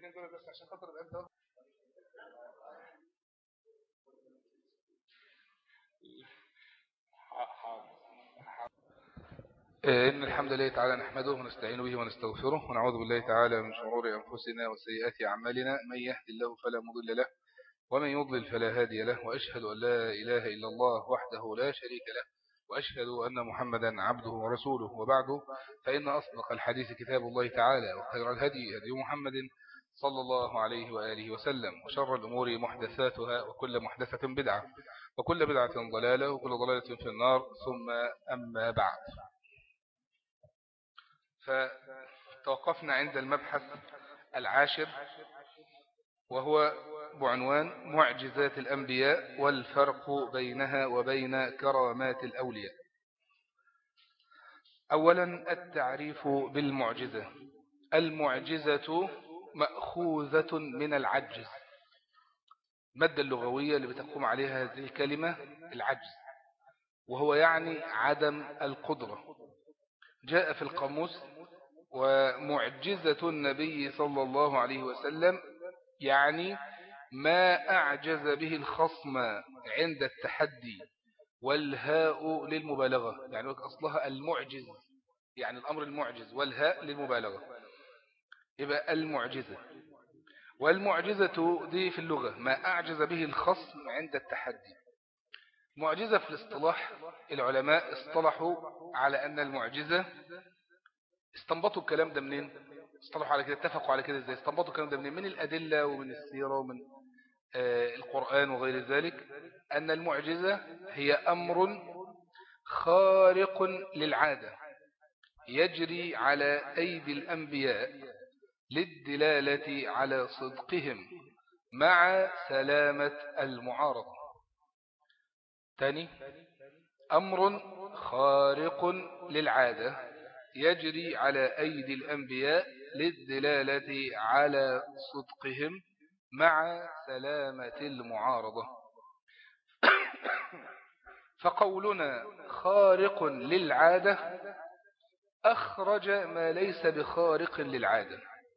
دول بس عشان خاطر انت إن الحمد لله تعالى نحمده ونستعين به ونستغفره ونعوذ بالله تعالى من شرور أنفسنا وسيئات أعمالنا من يهد الله فلا مضل له ومن يضلل فلا هادي له وأشهد أن لا إله إلا الله وحده لا شريك له وأشهد أن محمدا عبده ورسوله وبعد فإن أصدق الحديث كتاب الله تعالى وخير الهدي هدي محمد صلى الله عليه وآله وسلم وشر الأمور محدثاتها وكل محدثة بدعة وكل بدعة ضلالة وكل ضلالة في النار ثم أما بعد فتوقفنا عند المبحث العاشر وهو بعنوان معجزات الأنبياء والفرق بينها وبين كرامات الأولياء أولا التعريف بالمعجزة المعجزة مأخوذة من العجز المادة اللغوية اللي بتقوم عليها هذه الكلمة العجز وهو يعني عدم القدرة جاء في القاموس ومعجزة النبي صلى الله عليه وسلم يعني ما أعجز به الخصم عند التحدي والهاء للمبالغة يعني أصلها المعجز يعني الأمر المعجز والهاء للمبالغة يبقى المعجزة والمعجزة دي في اللغة ما أعجز به الخصم عند التحدي معجزة في الاصطلاح العلماء اصطلحوا على أن المعجزة استنبطوا الكلام ده منين اصطلحوا على كده اتفقوا على كده ازاي استنبطوا الكلام ده منين من الأدلة ومن السيرة ومن آه القرآن وغير ذلك أن المعجزة هي أمر خارق للعادة يجري على أيدي الأنبياء للدلالة على صدقهم مع سلامة المعارضة ثاني أمر خارق للعادة يجري على أيدي الأنبياء للدلالة على صدقهم مع سلامة المعارضة فقولنا خارق للعادة أخرج ما ليس بخارق للعادة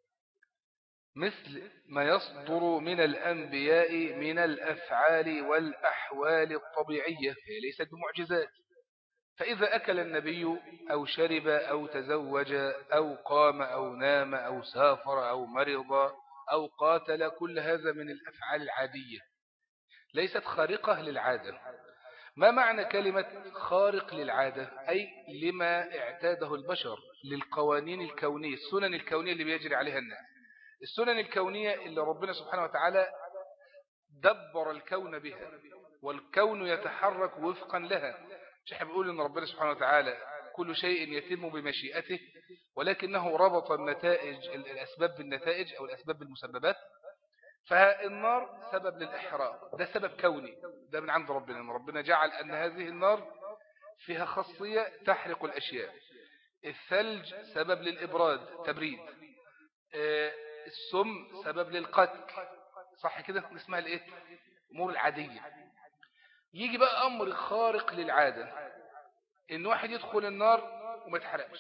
مثل ما يصدر من الأنبياء من الأفعال والأحوال الطبيعية هي ليست بمعجزات فإذا أكل النبي أو شرب أو تزوج أو قام أو نام أو سافر أو مرض أو قاتل كل هذا من الأفعال العادية ليست خارقة للعادة ما معنى كلمة خارق للعادة أي لما اعتاده البشر للقوانين الكونية السنن الكونية اللي بيجري عليها الناس السنن الكونية اللي ربنا سبحانه وتعالى دبر الكون بها والكون يتحرك وفقا لها مش احنا بنقول ان ربنا سبحانه وتعالى كل شيء يتم بمشيئته ولكنه ربط النتائج الأسباب بالنتائج أو الأسباب بالمسببات فالنار سبب للإحراق ده سبب كوني ده من عند ربنا ان ربنا جعل أن هذه النار فيها خاصية تحرق الأشياء الثلج سبب للإبراد تبريد السم سبب للقتل صح كده اسمها الايه امور العادية يجي بقى امر خارق للعادة ان واحد يدخل النار وما يتحرقش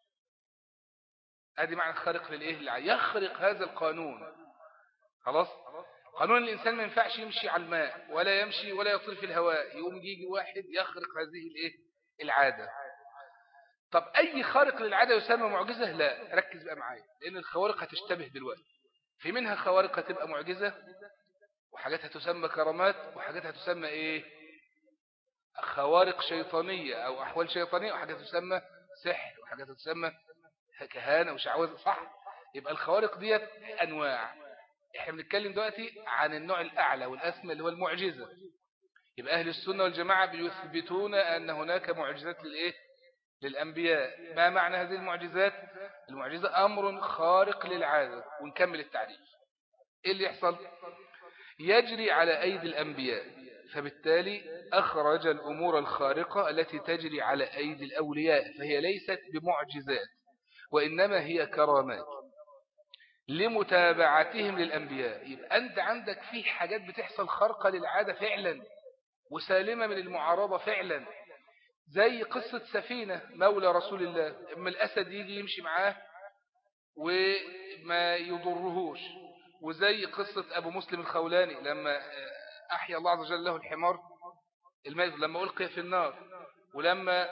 ادي معنى خارق للايه للعادة يخرق هذا القانون خلاص قانون الانسان ما ينفعش يمشي على الماء ولا يمشي ولا يطير في الهواء يقوم يجي واحد يخرق هذه الايه العادة طب أي خارق للعادة يسمى معجزة لا ركز بقى معايا لأن الخوارق هتشتبه دلوقتي في منها خوارق هتبقى معجزة وحاجات هتسمى كرامات وحاجات هتسمى إيه خوارق شيطانية أو أحوال شيطانية وحاجات هتسمى سحر وحاجات هتسمى كهانة وشعوذة صح يبقى الخوارق ديت أنواع احنا بنتكلم دلوقتي عن النوع الأعلى والأسمى اللي هو المعجزة يبقى أهل السنة والجماعة بيثبتون أن هناك معجزات للإيه للأنبياء ما معنى هذه المعجزات المعجزة أمر خارق للعادة ونكمل التعريف إيه اللي يحصل يجري على أيدي الأنبياء فبالتالي أخرج الأمور الخارقة التي تجري على أيدي الأولياء فهي ليست بمعجزات وإنما هي كرامات لمتابعتهم للأنبياء يبقى أنت عندك في حاجات بتحصل خارقة للعادة فعلا وسالمة من المعارضة فعلا زي قصة سفينة مولى رسول الله اما الأسد يجي يمشي معاه وما يضرهوش وزي قصة أبو مسلم الخولاني لما أحيا الله عز وجل له الحمار الميت لما ألقي في النار ولما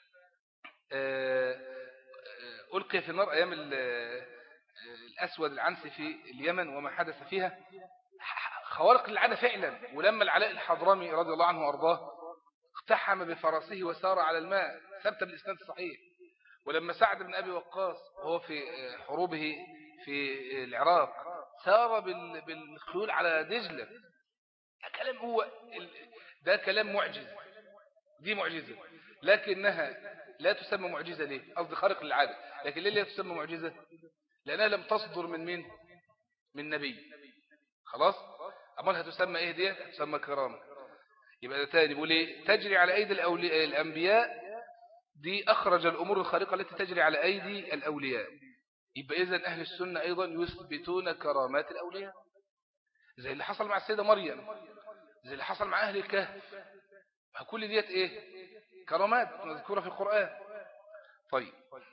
ألقي في النار أيام الأسود العنسي في اليمن وما حدث فيها خوارق العادة فعلا ولما العلاء الحضرمي رضي الله عنه وأرضاه اقتحم بفرسه وسار على الماء ثبت بالإسناد الصحيح ولما سعد بن أبي وقاص وهو في حروبه في العراق سار بالخيول على دجلة كلام هو ده كلام معجز دي معجزة لكنها لا تسمى معجزة ليه قصدي خارق للعادة لكن ليه لا تسمى معجزة لأنها لم تصدر من مين من نبي خلاص أمال هتسمى إيه دي هتسمى كرامة يبقى ده تاني بيقول إيه تجري على أيدي الأنبياء دي أخرج الأمور الخارقة التي تجري على أيدي الأولياء يبقى إذن أهل السنة أيضا يثبتون كرامات الأولياء زي اللي حصل مع السيدة مريم زي اللي حصل مع أهل الكهف كل ديت إيه كرامات مذكورة في القرآن طيب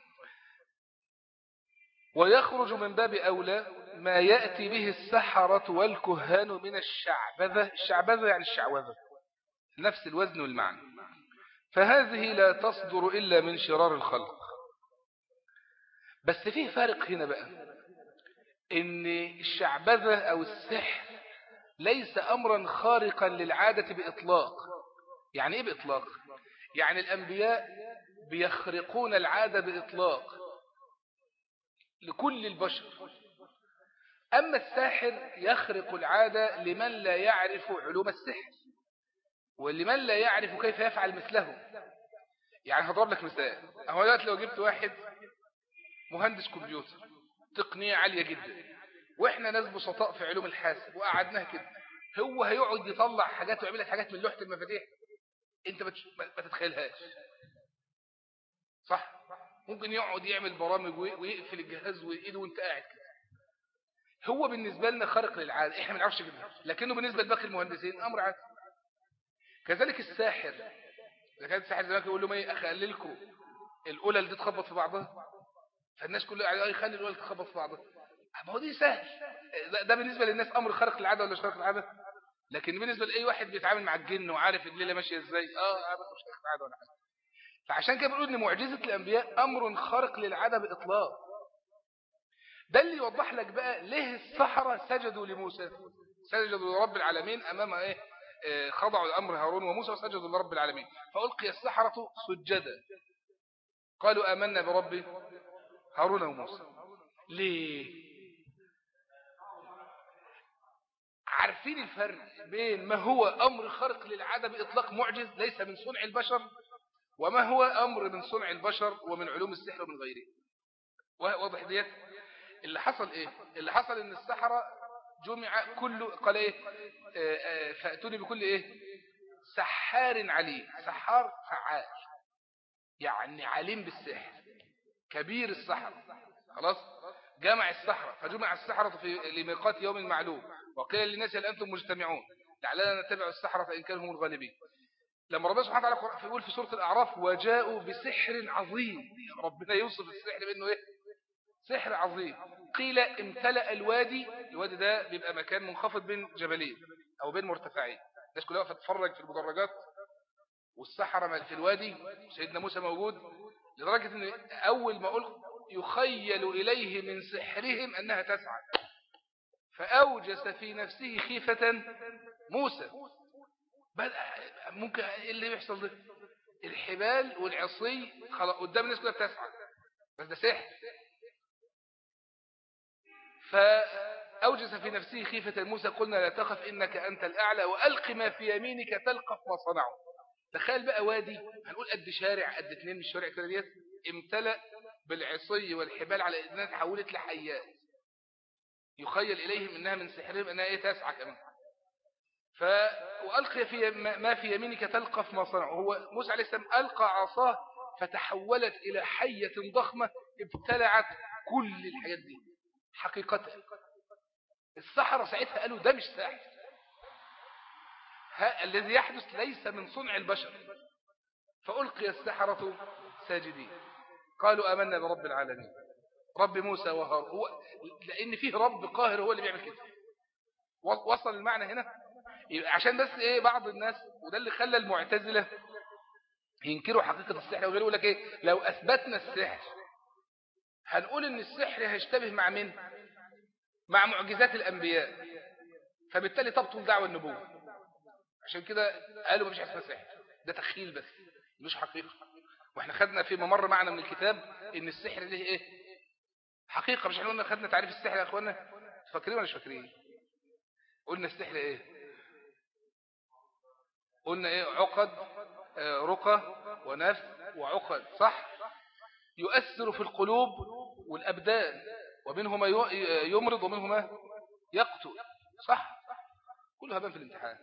ويخرج من باب أولى ما يأتي به السحرة والكهان من الشعبذة الشعبذة يعني الشعوذة نفس الوزن والمعنى فهذه لا تصدر إلا من شرار الخلق بس فيه فارق هنا بقى إن الشعبذة أو السحر ليس أمرا خارقا للعادة بإطلاق يعني إيه بإطلاق؟ يعني الأنبياء بيخرقون العادة بإطلاق لكل البشر أما الساحر يخرق العادة لمن لا يعرف علوم السحر ولمن لا يعرف كيف يفعل مثله يعني هضرب لك مثال أهو دلوقتي لو جبت واحد مهندس كمبيوتر تقنية عالية جدا واحنا ناس بسطاء في علوم الحاسب وقعدناها كده هو هيقعد يطلع حاجات ويعمل لك حاجات من لوحة المفاتيح انت ما تتخيلهاش صح ممكن يقعد يعمل برامج ويقفل الجهاز وايده وانت قاعد كده هو بالنسبة لنا خارق للعادة احنا ما نعرفش كده لكنه بالنسبة لباقي المهندسين امر عادي كذلك الساحر اذا كان الساحر زمان يقول لهم ايه اخللكم القلل دي تخبط في بعضها فالناس كلها قاعده يخلي القلل تخبط في بعضها ما هو دي سهل ده بالنسبة للناس امر خارق للعادة ولا مش خارق للعادة لكن بالنسبة لأي واحد بيتعامل مع الجن وعارف الليلة ماشية ازاي اه مش خارق للعادة ولا حاجة فعشان كده بنقول ان معجزة الانبياء امر خارق للعادة باطلاق ده اللي يوضح لك بقى ليه السحرة سجدوا لموسى سجدوا لرب العالمين امام ايه خضعوا الامر هارون وموسى وسجدوا لرب العالمين فالقي السحرة سجدا قالوا امنا برب هارون وموسى ليه عارفين الفرق بين ما هو أمر خارق للعادة بإطلاق معجز ليس من صنع البشر وما هو أمر من صنع البشر ومن علوم السحر ومن غيره واضح ديت اللي حصل إيه اللي حصل إن السحرة جمع كل قال إيه فأتوني بكل إيه سحار عليم سحار فعال يعني عليم بالسحر كبير السحر خلاص جمع السحرة فجمع السحرة في لميقات يوم معلوم وقيل للناس هل أنتم مجتمعون لعلنا نتبع السحرة فإن كانوا هم الغالبين لما ربنا سبحانه وتعالى يقول في سورة الأعراف وجاءوا بسحر عظيم ربنا يوصف السحر بأنه إيه سحر عظيم قيل امتلأ الوادي الوادي ده بيبقى مكان منخفض بين جبلين أو بين مرتفعين الناس كلها واقفه تتفرج في المدرجات والسحرة في الوادي سيدنا موسى موجود لدرجة أن أول ما قلت يخيل إليه من سحرهم أنها تسعى فأوجس في نفسه خيفة موسى بدأ ممكن ايه اللي بيحصل ده الحبال والعصي خلاص قدام الناس كلها بتسعى بس ده سحر فأوجس في نفسه خيفة موسى قلنا لا تخف إنك أنت الأعلى وألق ما في يمينك تلقف ما صنعوا تخيل بقى وادي هنقول قد شارع قد اتنين من الشوارع كده ديت امتلأ بالعصي والحبال على إذنها تحولت لحيات يخيل إليهم إنها من سحرهم إنها إيه تسعى كمان ف وألقي في ما في يمينك تلقف ما صنعوا هو موسى عليه السلام ألقى عصاه فتحولت إلى حية ضخمة ابتلعت كل الحاجات دي حقيقة السحرة ساعتها قالوا ده مش ساحر الذي يحدث ليس من صنع البشر فألقي السحرة ساجدين قالوا آمنا برب العالمين رب موسى وهارون هو لأن فيه رب قاهر هو اللي بيعمل كده وصل المعنى هنا عشان بس ايه بعض الناس وده اللي خلى المعتزلة ينكروا حقيقة السحر وغيره يقول لك ايه لو اثبتنا السحر هنقول ان السحر هيشتبه مع مين مع معجزات الانبياء فبالتالي تبطل دعوة النبوة عشان كده قالوا مفيش اسمها سحر ده تخيل بس مش حقيقة واحنا خدنا في ممر معنا من الكتاب ان السحر ليه ايه حقيقة مش احنا قلنا خدنا تعريف السحر يا اخوانا فاكرين ولا مش فاكرين قلنا السحر ايه قلنا ايه عقد آه، رقى ونفس وعقد صح يؤثر في القلوب والأبدان ومنهما يمرض ومنهما يقتل صح كل هذا في الامتحان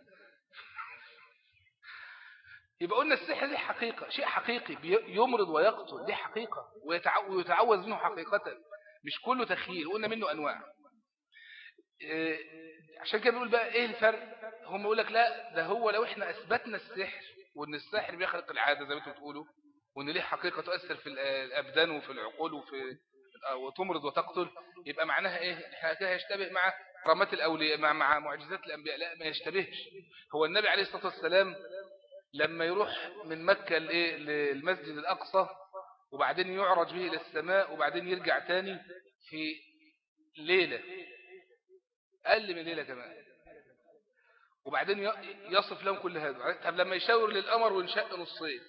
يبقى قلنا السحر دي حقيقة شيء حقيقي يمرض ويقتل دي حقيقة ويتعوز منه حقيقة مش كله تخيل قلنا منه أنواع آه، عشان كده بنقول بقى ايه الفرق هم يقول لك لا ده هو لو احنا اثبتنا السحر وان السحر بيخلق العادة زي ما انتم بتقولوا وان ليه حقيقة تؤثر في الابدان وفي العقول وفي وتمرض وتقتل يبقى معناها ايه احنا كده هيشتبه مع كرامات الاولياء مع مع معجزات الانبياء لا ما يشتبهش هو النبي عليه الصلاه والسلام لما يروح من مكة للمسجد الأقصى وبعدين يعرج به إلى السماء وبعدين يرجع تاني في ليلة أقل من ليلة كمان وبعدين يصف لهم كل هذا طب لما يشاور للقمر وينشق نصين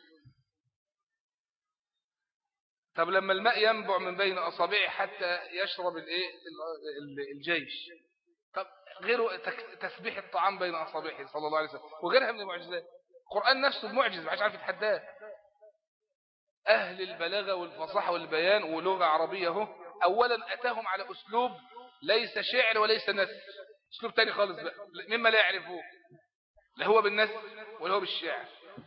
طب لما الماء ينبع من بين أصابعه حتى يشرب الايه الجيش طب غيره تسبيح الطعام بين أصابعه صلى الله عليه وسلم وغيرها من المعجزات القرآن نفسه معجز ما عارف يتحداه أهل البلاغة والفصاحة والبيان ولغة عربية هو أولا أتاهم على أسلوب ليس شعر وليس نثر أسلوب تاني خالص بقى مما لا يعرفوه لا هو بالنثر ولا هو بالشعر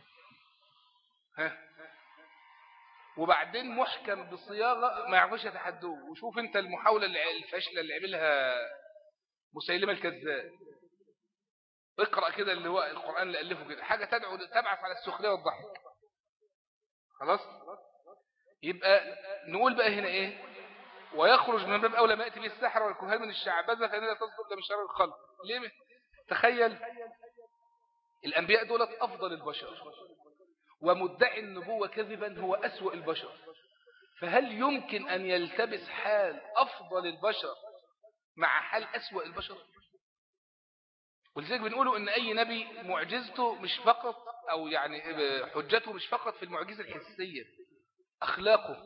ها وبعدين محكم بصياغة ما يعرفوش يتحدوه وشوف انت المحاولة الفاشلة اللي عملها مسيلمة الكذاب اقرأ كده اللي هو القرآن اللي ألفه كده حاجة تدعو تبعث على السخرية والضحك خلاص يبقى نقول بقى هنا ايه ويخرج من باب أولى ما يأتي به السحر والكهان من الشعبذة فإنها تصدر من شر الخلق ليه تخيل الأنبياء دولت أفضل البشر ومدعي النبوة كذبا هو أسوأ البشر فهل يمكن أن يلتبس حال أفضل البشر مع حال أسوأ البشر ولذلك بنقوله ان اي نبي معجزته مش فقط او يعني حجته مش فقط في المعجزة الحسية اخلاقه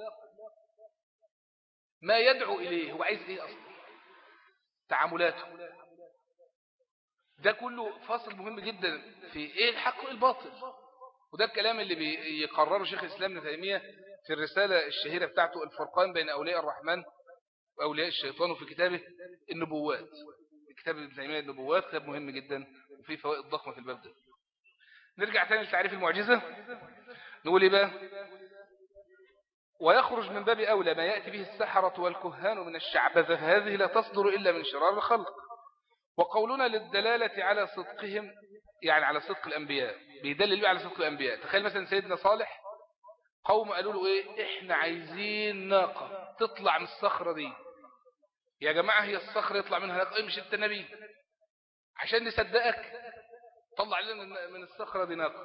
ما يدعو اليه هو عايز ايه اصلا تعاملاته ده كله فاصل مهم جدا في ايه الحق والباطل وده الكلام اللي بيقرره شيخ الاسلام ابن تيميه في الرسالة الشهيرة بتاعته الفرقان بين أولياء الرحمن وأولياء الشيطان وفي كتابه النبوات كتاب ابن تيمية النبوات كتاب مهم جدا وفيه فوائد ضخمة في الباب ده نرجع تاني لتعريف المعجزة نقول ايه بقى ويخرج من باب أولى ما يأتي به السحرة والكهان من الشعبذة هذه لا تصدر إلا من شرار الخلق وقولنا للدلالة على صدقهم يعني على صدق الأنبياء بيدلل على صدق الأنبياء تخيل مثلا سيدنا صالح قوم قالوا له ايه احنا عايزين ناقة تطلع من الصخرة دي يا جماعة هي الصخرة يطلع منها ناقة ايه مش انت نبي عشان نصدقك طلع لنا من الصخرة دي ناقة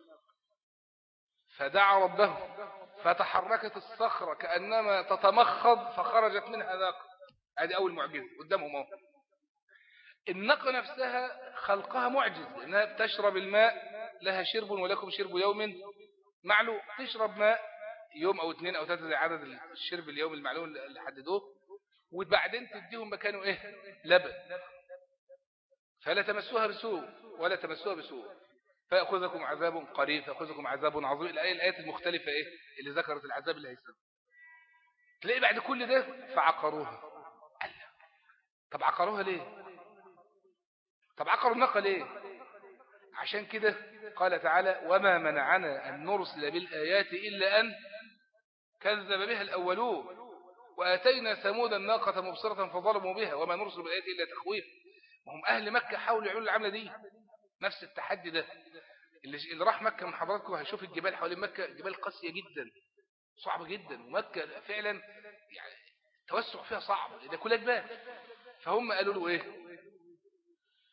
فدعا ربه فتحركت الصخرة كأنما تتمخض فخرجت منها ناقة هذه أول معجزة قدامهم اهو الناقة نفسها خلقها معجز لأنها بتشرب الماء لها شرب ولكم شرب يوم معلوم تشرب ماء يوم أو اثنين أو ثلاثة زي عدد الشرب اليوم المعلوم اللي حددوه وبعدين تديهم مكانه إيه لبن فلا تمسوها بسوء ولا تمسوها بسوء فيأخذكم عذاب قريب فيأخذكم عذاب عظيم الآية الآيات المختلفة إيه اللي ذكرت العذاب اللي هيسبب تلاقي بعد كل ده فعقروها طب عقروها ليه طب عقروا الناقة ليه عشان كده قال تعالى وما منعنا أن نرسل بالآيات إلا أن كذب بها الأولون وآتينا ثمود الناقة مبصرة فظلموا بها وما نرسل بالآيات إلا تخويف وهم أهل مكة حاولوا يعملوا العملة دي نفس التحدي ده اللي راح مكة من حضراتكم هيشوف الجبال حوالين مكة جبال قاسية جدا صعبة جدا ومكة فعلا يعني توسع فيها صعب ده كلها جبال فهم قالوا له ايه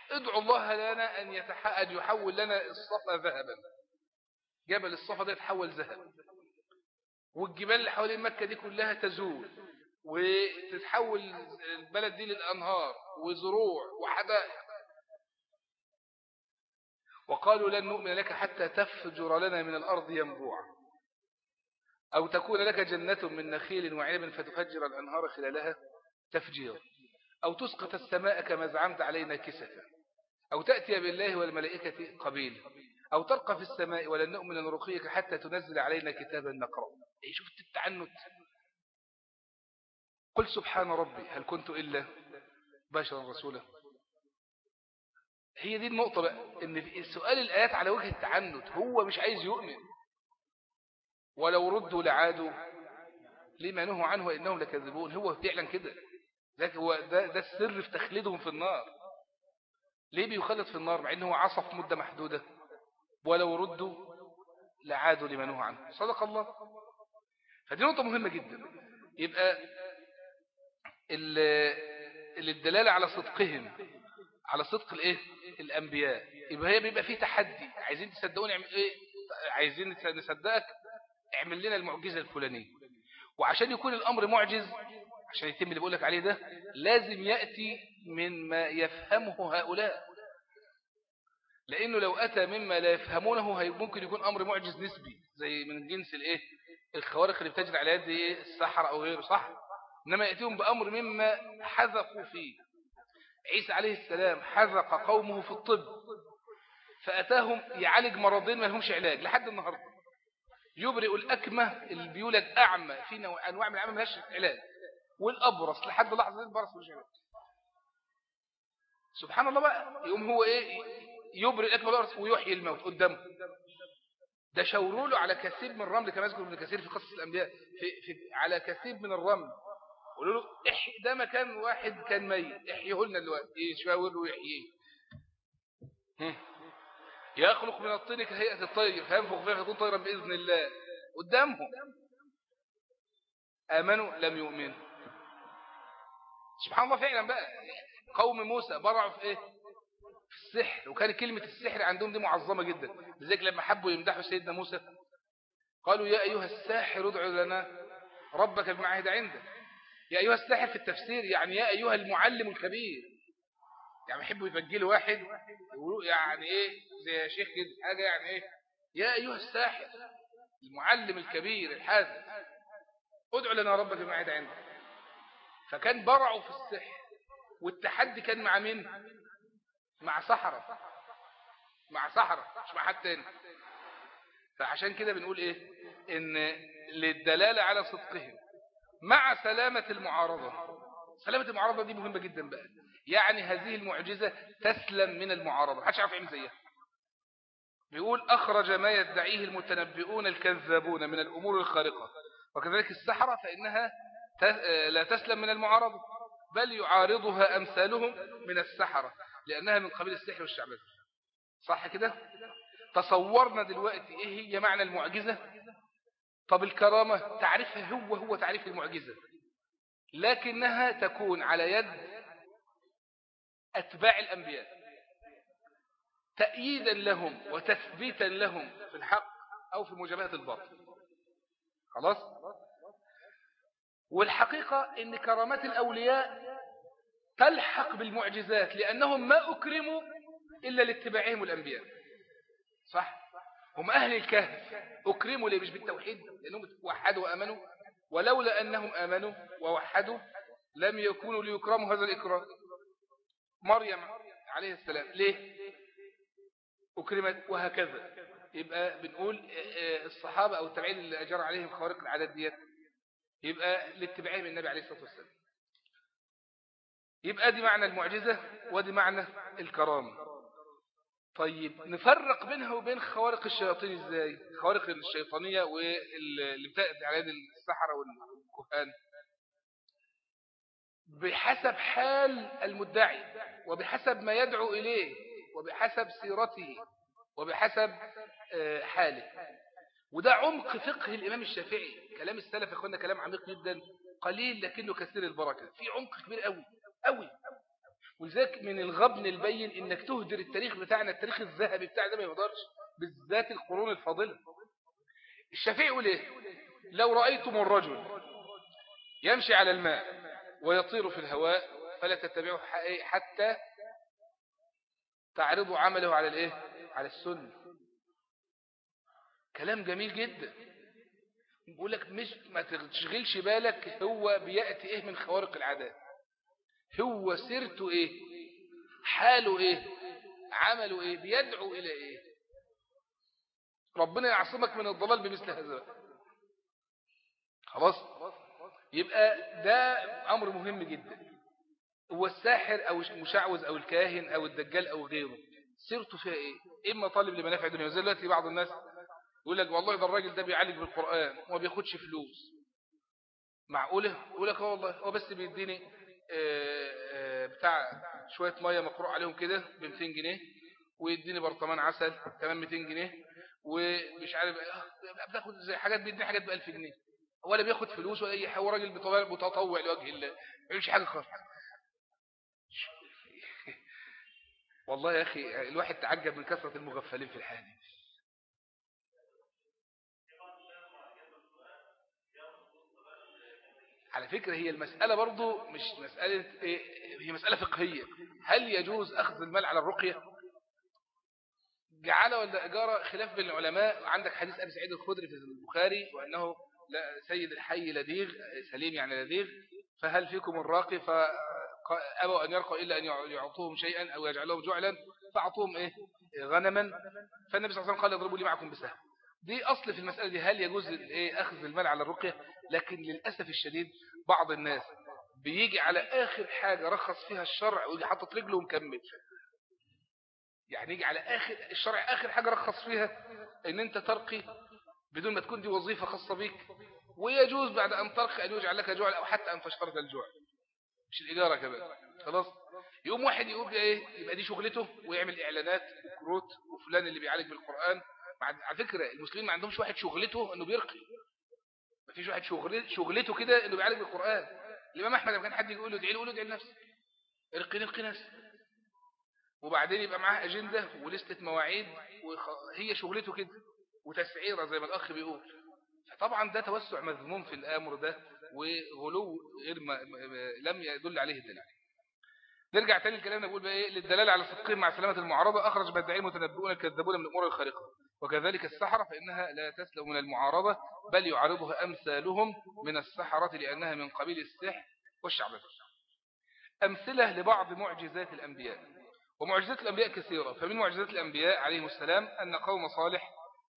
ادعوا الله لنا أن, أن يحول لنا الصفا ذهبا جبل الصفا ده يتحول ذهب والجبال اللي حوالين مكة دي كلها تزول وتتحول البلد دي للأنهار وزروع وحدائق وقالوا لن نؤمن لك حتى تفجر لنا من الأرض ينبوعا أو تكون لك جنة من نخيل وعنب فتفجر الأنهار خلالها تفجير أو تسقط السماء كما زعمت علينا كسفا أو تأتي بالله والملائكة قبيل أو ترقى في السماء ولن نؤمن لرقيك حتى تنزل علينا كتابا نقرأ أي شفت التعنت قل سبحان ربي هل كنت إلا بشرا رسولا هي دي النقطة بقى ان في سؤال الآيات على وجه التعنت هو مش عايز يؤمن ولو ردوا لعادوا لما نهوا عنه وإنهم لكذبون هو فعلا كده ذلك هو ده, ده السر في تخليدهم في النار ليه بيخلد في النار مع انه عصف مدة محدودة ولو ردوا لعادوا لما نهوا عنه صدق الله فدي نقطة مهمة جدا يبقى الدلالة على صدقهم على صدق الايه الانبياء يبقى هي بيبقى فيه تحدي عايزين تصدقوني ايه عايزين نصدقك اعمل لنا المعجزة الفلانية وعشان يكون الامر معجز عشان يتم اللي بقولك عليه ده لازم يأتي من ما يفهمه هؤلاء لانه لو اتى مما لا يفهمونه ممكن يكون امر معجز نسبي زي من جنس الايه الخوارق اللي بتجري على يد ايه السحرة او غيره صح انما يأتيهم بامر مما حذقوا فيه عيسى عليه السلام حذق قومه في الطب فأتاهم يعالج مرضين ما لهمش علاج لحد النهاردة يبرئ الأكمة اللي بيولد أعمى في أنواع من الأعمى ما لهاش علاج والأبرص لحد لحظة البرص مش علاج سبحان الله بقى يقوم هو إيه يبرئ الأكمة والأبرص ويحيي الموت قدامه ده شاوروا له على كثير من الرمل كما يذكر ابن كثير في قصص الأنبياء في في على كثير من الرمل قولوا له احي ده مكان واحد كان ميت احيه لنا دلوقتي يشاور له ويحييه يخلق من الطين كهيئة الطير فينفخ فيها فيكون طيرا بإذن الله قدامهم آمنوا لم يؤمنوا سبحان الله فعلا بقى قوم موسى برعوا في ايه في السحر وكان كلمة السحر عندهم دي معظمة جدا لذلك لما حبوا يمدحوا سيدنا موسى قالوا يا أيها الساحر ادع لنا ربك بمعهد عندك يا أيها الساحر في التفسير يعني يا أيها المعلم الكبير يعني يحبوا يفجلوا واحد يقولوا يعني ايه زي يا شيخ كده حاجة يعني ايه يا أيها الساحر المعلم الكبير الحازم ادعو لنا ربك بمعهد عندك فكان برعوا في السحر والتحدي كان مع مين مع سحرة مع سحرة مش مع حد تاني فعشان كده بنقول ايه ان للدلالة على صدقهم مع سلامة المعارضة سلامة المعارضة دي مهمة جدا بقى يعني هذه المعجزة تسلم من المعارضة محدش عارف يعمل زيها بيقول أخرج ما يدعيه المتنبئون الكذابون من الأمور الخارقة وكذلك السحرة فإنها لا تسلم من المعارضة بل يعارضها أمثالهم من السحرة لأنها من قبيل السحر والشعبذ صح كده تصورنا دلوقتي إيه هي معنى المعجزة طب الكرامة تعرفها هو هو تعريف المعجزة لكنها تكون على يد أتباع الأنبياء تأييدا لهم وتثبيتا لهم في الحق أو في مجابهة الباطل خلاص والحقيقة ان كرامات الأولياء تلحق بالمعجزات لأنهم ما أكرموا إلا لاتباعهم الأنبياء صح هم أهل الكهف أكرموا ليه مش بالتوحيد لأنهم وحدوا وأمنوا ولولا أنهم آمنوا ووحدوا لم يكونوا ليكرموا هذا الإكرام مريم عليه السلام ليه أكرمت وهكذا يبقى بنقول الصحابة أو التابعين اللي أجر عليهم خوارق العادات ديت يبقى لاتباعهم النبي عليه الصلاة والسلام يبقى دي معنى المعجزة ودي معنى الكرامة طيب نفرق بينها وبين خوارق الشياطين ازاي خوارق الشيطانية واللي بتأتي على يد السحرة والكهان بحسب حال المدعي وبحسب ما يدعو إليه وبحسب سيرته وبحسب حاله وده عمق فقه الإمام الشافعي كلام السلف يا اخوانا كلام عميق جدا قليل لكنه كثير البركة في عمق كبير قوي قوي ولذلك من الغبن البين انك تهدر التاريخ بتاعنا التاريخ الذهبي بتاعنا ده ما يقدرش بالذات القرون الفاضلة الشافعي يقول ايه لو رأيتم الرجل يمشي على الماء ويطير في الهواء فلا تتبعه حتى تعرضوا عمله على الايه على السنة كلام جميل جدا بيقول لك مش ما تشغلش بالك هو بيأتي ايه من خوارق العادات هو سيرته ايه حاله ايه عمله ايه بيدعو الى ايه ربنا يعصمك من الضلال بمثل هذا خلاص يبقى ده امر مهم جدا هو الساحر او المشعوذ او الكاهن او الدجال او غيره سيرته فيها ايه اما طالب لمنافع دنيا زي دلوقتي بعض الناس يقول لك والله ده الراجل ده بيعالج بالقرآن وما بياخدش فلوس معقولة يقول لك والله هو بس بيديني آه، آه، بتاع شوية مية مقروء عليهم كده ب 200 جنيه ويديني برطمان عسل كمان 200 جنيه ومش عارف آه، بتاخد زي حاجات بيديني حاجات ب 1000 جنيه ولا بياخد فلوس ولا اي حاجه هو راجل متطوع لوجه الله ما بيعملش حاجه خالص والله يا اخي الواحد تعجب من كثرة المغفلين في الحال على فكرة هي المسألة برضو مش مسألة إيه هي مسألة فقهية هل يجوز أخذ المال على الرقية جعل ولا إجارة خلاف بين العلماء عندك حديث أبي سعيد الخدري في البخاري وأنه سيد الحي لديغ سليم يعني لديغ فهل فيكم الراقي فأبوا أن يرقوا إلا أن يعطوهم شيئا أو يجعلهم جعلا فأعطوهم إيه غنما فالنبي صلى الله عليه وسلم قال اضربوا لي معكم بسهم دي أصل في المسألة دي هل يجوز إيه أخذ المال على الرقية لكن للأسف الشديد بعض الناس بيجي على آخر حاجة رخص فيها الشرع ويجي حاطط رجله ومكمل يعني يجي على آخر الشرع آخر حاجة رخص فيها ان انت ترقي بدون ما تكون دي وظيفة خاصة بيك ويجوز بعد أن ترقي أن يجعل لك جوع أو حتى أن تشترط الجوع مش الإجارة كمان خلاص يقوم واحد يقول ايه يبقى دي شغلته ويعمل إعلانات وكروت وفلان اللي بيعالج بالقرآن على فكرة المسلمين ما عندهمش واحد شغلته انه بيرقي ما فيش واحد شغلته كده انه بيعالج بالقرآن الإمام أحمد لما كان حد يقول له ادعي له يقول له ادعي لنفسك ارقي ارقي نفسك وبعدين يبقى معاه أجندة ولستة مواعيد وهي شغلته كده وتسعيرة زي ما الأخ بيقول طبعا ده توسع مذموم في الآمر ده وغلو غير ما لم يدل عليه الدليل نرجع تاني الكلام نقول بقى ايه للدلالة على صدقهم مع سلامة المعارضة أخرج بدعين متنبئون الكذابون من الأمور الخارقة وكذلك السحرة فإنها لا تسلم من المعارضة بل يعارضها أمثالهم من السحرة لأنها من قبيل السحر والشعبة أمثلة لبعض معجزات الأنبياء ومعجزات الأنبياء كثيرة فمن معجزات الأنبياء عليهم السلام أن قوم صالح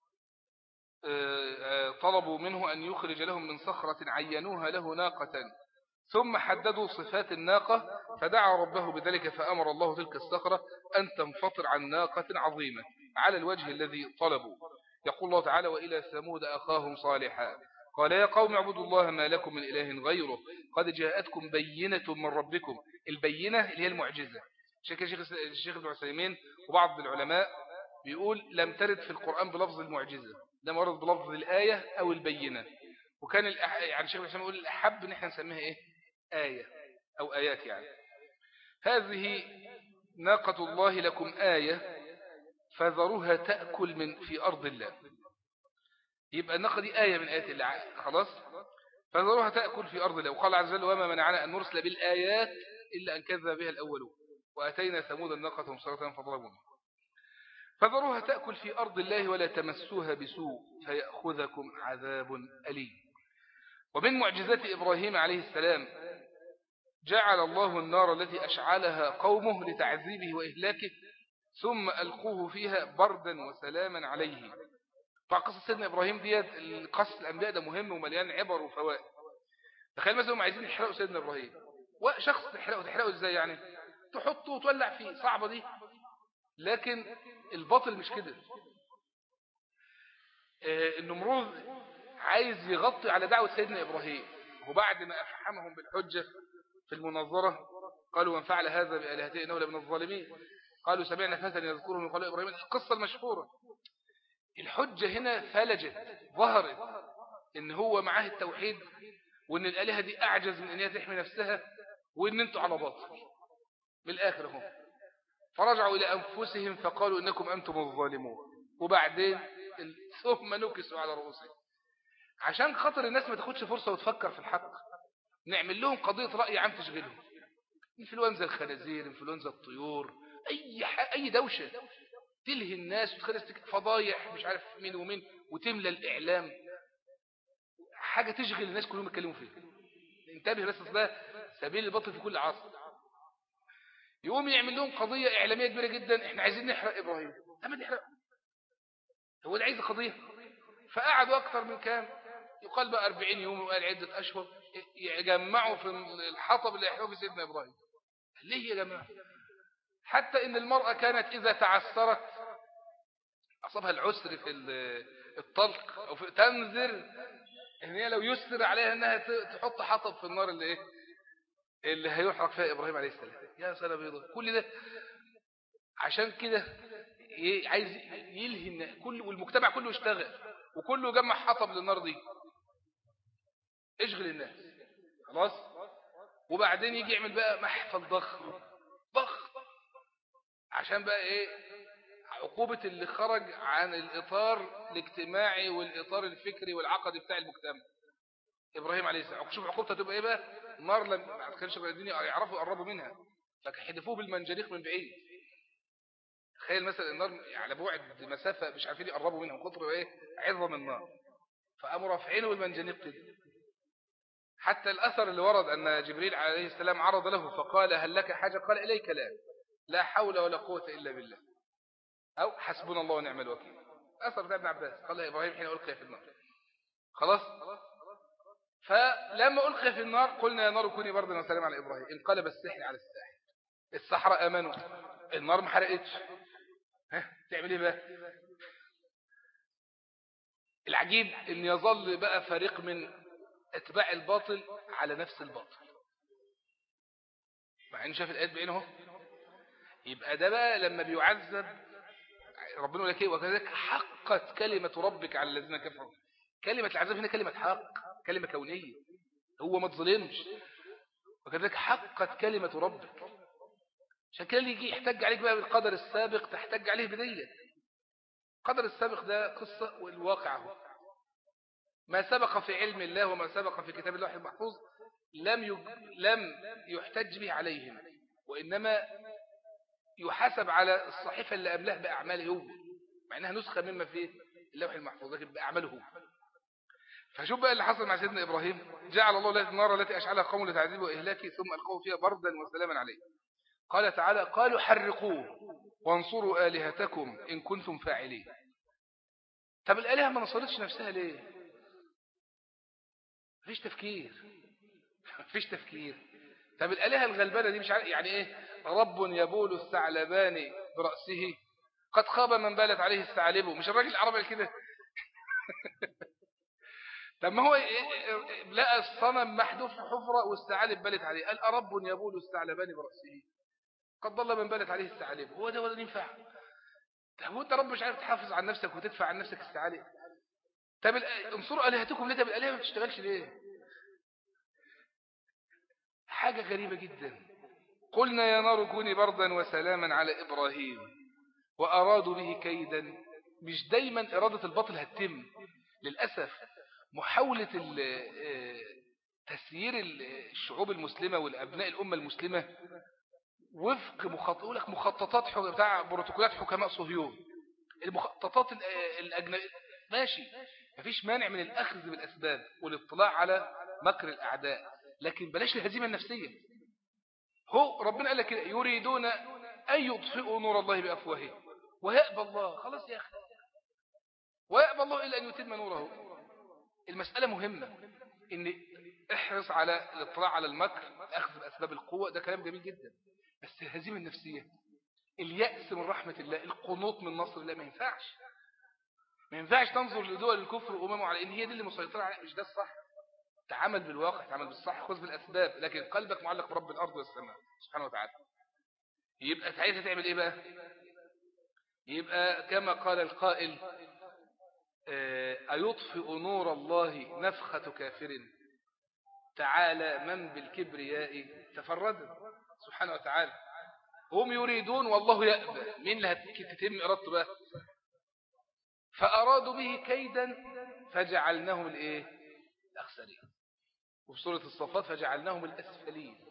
آه، آه، طلبوا منه أن يخرج لهم من صخرة عينوها له ناقة ثم حددوا صفات الناقة فدعا ربه بذلك فأمر الله تلك الصخرة أن تنفطر عن ناقة عظيمة على الوجه الذي طلبوا يقول الله تعالى وإلى ثمود أخاهم صالحا قال يا قوم اعبدوا الله ما لكم من إله غيره قد جاءتكم بينة من ربكم البينة اللي هي المعجزة الشيخ ابن عثيمين وبعض العلماء بيقول لم ترد في القرآن بلفظ المعجزة ده ورد بلفظ الآية أو البينة وكان الأح... يعني الشيخ ابن عثيمين يقول الأحب ان احنا نسميها إيه آية أو آيات يعني هذه ناقة الله لكم آية فذروها تأكل من في أرض الله يبقى الناقة دي آية من آيات الله خلاص فذروها تأكل في أرض الله وقال عز وجل وما منعنا أن نرسل بالآيات إلا أن كذب بها الأولون وأتينا ثمود الناقة مصرة فضربوا فذروها تأكل في أرض الله ولا تمسوها بسوء فيأخذكم عذاب أليم ومن معجزات إبراهيم عليه السلام جعل الله النار التي أشعلها قومه لتعذيبه وإهلاكه ثم ألقوه فيها بردا وسلاما عليه فقصة سيدنا إبراهيم ديت قصة الأنبياء ده مهم ومليان عبر وفوائد تخيل مثلا هم عايزين يحرقوا سيدنا إبراهيم وشخص تحرقه تحرقه إزاي يعني تحطه وتولع فيه صعبة دي لكن الباطل مش كده آه، النمروذ عايز يغطي على دعوة سيدنا إبراهيم وبعد ما أفحمهم بالحجة في المنظرة قالوا من فعل هذا بآلهته إنه لمن الظالمين قالوا سمعنا فتى يذكرهم من قال إبراهيم القصة المشهورة الحجة هنا فلجت ظهرت إن هو معاه التوحيد وإن الآلهة دي أعجز من أن هي تحمي نفسها وإن أنتوا على باطل بالآخر هم فرجعوا إلى أنفسهم فقالوا إنكم أنتم الظالمون وبعدين ثم نكسوا على رؤوسهم عشان خاطر الناس ما تاخدش فرصة وتفكر في الحق نعمل لهم قضية رأي عام تشغلهم انفلونزا الخنازير انفلونزا الطيور أي, أي دوشة تلهي الناس وتخلص فضايح مش عارف مين ومين وتملى الإعلام حاجة تشغل الناس كلهم يتكلموا فيها انتبه بس ده سبيل البطل في كل عصر يقوم يعمل لهم قضية إعلامية كبيرة جدا احنا عايزين نحرق إبراهيم أما نحرق هو اللي عايز قضية فقعدوا أكثر من كام يقال بقى 40 يوم وقال عدة أشهر يجمعوا في الحطب اللي يحرقوا في سيدنا إبراهيم ليه يا جماعة حتى إن المرأة كانت إذا تعثرت أصابها العسر في الطلق أو في تنذر إن هي لو يسر عليها أنها تحط حطب في النار اللي إيه اللي هيحرق فيها إبراهيم عليه السلام يا سنة بيضة كل ده عشان كده عايز يلهي كل والمجتمع كله يشتغل وكله يجمع حطب للنار دي اشغل الناس خلاص وبعدين يجي يعمل بقى محفل ضخم ضخم عشان بقى ايه عقوبة اللي خرج عن الإطار الاجتماعي والإطار الفكري والعقدي بتاع المجتمع إبراهيم عليه السلام شوف عقوبته تبقى إيه بقى النار لما كانش الدنيا يعرفوا يقربوا منها فحدفوه بالمنجنيق من بعيد تخيل مثلا النار على بعد مسافة مش عارفين يقربوا منها من كتر ايه عظم النار فقاموا رافعينه بالمنجنيق كده حتى الأثر اللي ورد أن جبريل عليه السلام عرض له فقال هل لك حاجة قال إليك لا لا حول ولا قوة إلا بالله أو حسبنا الله ونعم الوكيل أثر ده ابن عباس قال إبراهيم حين ألقي في النار خلاص فلما ألقي في النار قلنا يا نار كوني بردا وسلام على إبراهيم انقلب السحر على الساحر الصحراء أمنوا النار ما حرقتش ها تعمل ايه بقى العجيب ان يظل بقى فريق من اتباع الباطل على نفس الباطل مع ان شاف الايات بعينه يبقى ده بقى لما بيعذب ربنا يقول لك ايه وكذلك حقت كلمة ربك على الذين كفروا كلمة العذاب هنا كلمة حق كلمة كونية هو ما تظلمش وكذلك حقت كلمة ربك عشان كده اللي يجي يحتج عليك بقى بالقدر السابق تحتج عليه بدية القدر السابق ده قصة والواقع هو ما سبق في علم الله وما سبق في كتاب الله المحفوظ لم لم يحتج به عليهم وإنما يحاسب على الصحيفة اللي أملاه بأعماله هو مع أنها نسخة مما في اللوح المحفوظ لكن بأعماله هو فشوف بقى اللي حصل مع سيدنا إبراهيم جعل الله النار التي أشعلها قوم لتعذيب وإهلاكي ثم ألقوا فيها بردا وسلاما عليه قال تعالى قالوا حرقوه وانصروا آلهتكم إن كنتم فاعلين طب الآلهة ما نصرتش نفسها ليه مفيش تفكير مفيش تفكير طب الآلهة الغلبانة دي مش عارف يعني ايه رب يبول الثعلبان برأسه قد خاب من بالت عليه الثعلب مش الراجل العربي كده طب ما هو لقى الصنم محذوف في حفرة والثعالب بالت عليه قال أرب يبول الثعلبان برأسه قد ضل من بالت عليه الثعالب هو ده ولا ينفع طب وانت رب مش عارف تحافظ عن نفسك وتدفع عن نفسك الثعالب طب انصروا آلهتكم ليه طب الآلهة ما بتشتغلش ليه حاجة غريبة جدا قلنا يا نار كوني بردا وسلاما على إبراهيم وأرادوا به كيدا مش دايما إرادة الباطل هتتم للأسف محاولة تسيير الشعوب المسلمة والأبناء الأمة المسلمة وفق مخطط مخططات بتاع بروتوكولات حكماء صهيون المخططات الأجنبية ماشي مفيش مانع من الأخذ بالأسباب والاطلاع على مكر الأعداء لكن بلاش الهزيمة النفسية هو ربنا قال لك يريدون أن يطفئوا نور الله بأفواههم ويأبى الله خلاص يا أخي ويأبى الله إلا أن يتم نوره المسألة مهمة إن احرص على الاطلاع على المكر أخذ بأسباب القوة ده كلام جميل جدا بس الهزيمة النفسية اليأس من رحمة الله القنوط من نصر الله ما ينفعش ما ينفعش تنظر لدول الكفر وأمامه على إن هي دي اللي مسيطرة على مش ده الصح تعامل بالواقع تعامل بالصح خذ بالأسباب لكن قلبك معلق برب الأرض والسماء سبحانه وتعالى يبقى ساعتها تعمل إيه بقى يبقى كما قال القائل أيطفئ نور الله نفخة كافر تعالى من بالكبرياء تفرد سبحانه وتعالى هم يريدون والله يأبى مين اللي هتتم إرادته بقى فأرادوا به كيدا فجعلناهم الايه الأخسرين وفي سورة الصفات فجعلناهم الأسفلين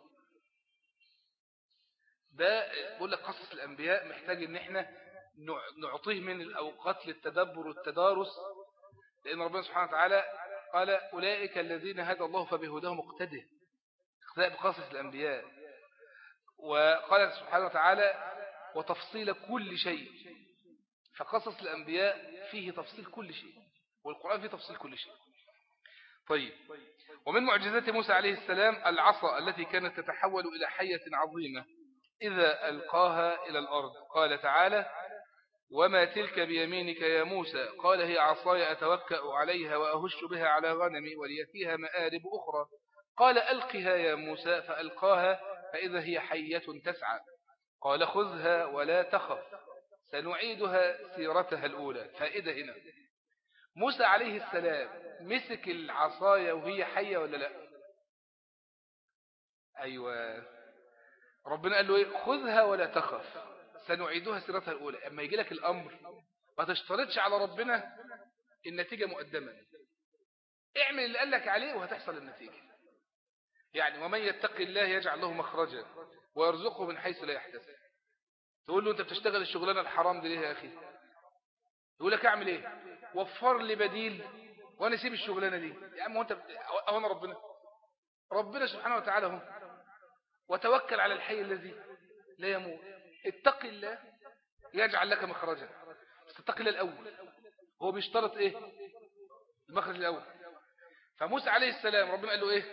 ده بقول لك قصص الأنبياء محتاج ان احنا نعطيه من الأوقات للتدبر والتدارس لأن ربنا سبحانه وتعالى قال أولئك الذين هدى الله فبهداهم اقتده اقتداء بقصص الأنبياء وقال سبحانه وتعالى وتفصيل كل شيء فقصص الأنبياء فيه تفصيل كل شيء والقرآن فيه تفصيل كل شيء طيب ومن معجزات موسى عليه السلام العصا التي كانت تتحول إلى حية عظيمة إذا ألقاها إلى الأرض قال تعالى وما تلك بيمينك يا موسى قال هي عصاي أتوكأ عليها وأهش بها على غنمي ولي فيها مآرب أخرى قال ألقها يا موسى فألقاها فإذا هي حية تسعى قال خذها ولا تخف سنعيدها سيرتها الأولى فائدة هنا موسى عليه السلام مسك العصاية وهي حية ولا لا أيوة ربنا قال له إيه خذها ولا تخف سنعيدها سيرتها الأولى أما يجي لك الأمر ما تشترطش على ربنا النتيجة مقدما اعمل اللي قال لك عليه وهتحصل النتيجة يعني ومن يتق الله يجعل له مخرجا ويرزقه من حيث لا يحتسب تقول له انت بتشتغل الشغلانة الحرام دي ليه يا أخي يقول لك اعمل ايه وفر لي بديل وانا اسيب الشغلانة دي يا عم وانت اهو انا ربنا ربنا سبحانه وتعالى هو وتوكل على الحي الذي لا يموت اتق الله يجعل لك مخرجا بس اتق الله الأول هو بيشترط ايه المخرج الأول فموسى عليه السلام ربنا قال له ايه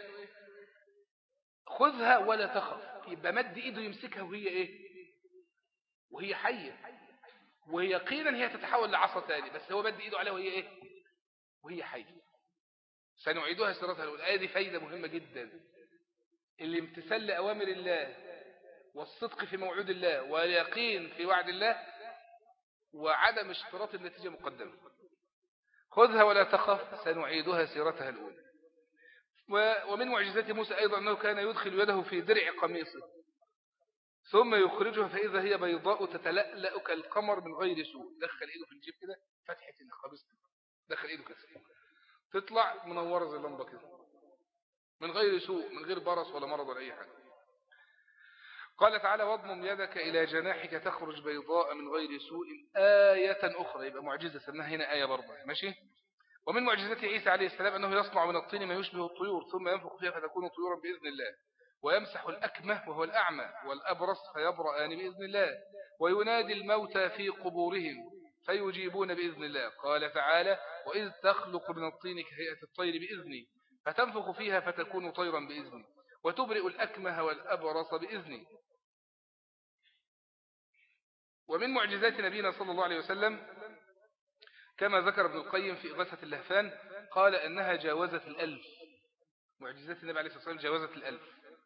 خذها ولا تخف يبقى مد ايده يمسكها وهي ايه وهي حية ويقينا هي تتحول لعصا تاني بس هو مد ايده عليها وهي ايه وهي حية سنعيدها سيرتها الأولى آية دي فايدة مهمة جدا الامتثال لأوامر الله والصدق في موعود الله واليقين في وعد الله وعدم اشتراط النتيجة مقدمة خذها ولا تخف سنعيدها سيرتها الأولى ومن معجزات موسى أيضا أنه كان يدخل يده في درع قميصه ثم يخرجها فإذا هي بيضاء تتلألأ كالقمر من غير سوء دخل إيده في الجيب كده فتحة القميص دخل إيده كده تطلع منورة زي اللمبة كده من غير سوء من غير برص ولا مرض ولا أي حاجة قال تعالى واضمم يدك إلى جناحك تخرج بيضاء من غير سوء آية أخرى يبقى معجزة سمناها هنا آية برضه ماشي ومن معجزات عيسى عليه السلام أنه يصنع من الطين ما يشبه الطيور ثم ينفخ فيها فتكون طيورا بإذن الله ويمسح الأكمة وهو الأعمى والأبرص فيبرأان بإذن الله وينادي الموتى في قبورهم فيجيبون بإذن الله قال تعالى وإذ تخلق من الطين كهيئة الطير بإذني فتنفخ فيها فتكون طيرا بإذني وتبرئ الأكمه والأبرص بإذني ومن معجزات نبينا صلى الله عليه وسلم كما ذكر ابن القيم في إغاثة اللهفان قال أنها جاوزت الألف معجزات النبي عليه الصلاة والسلام جاوزت الألف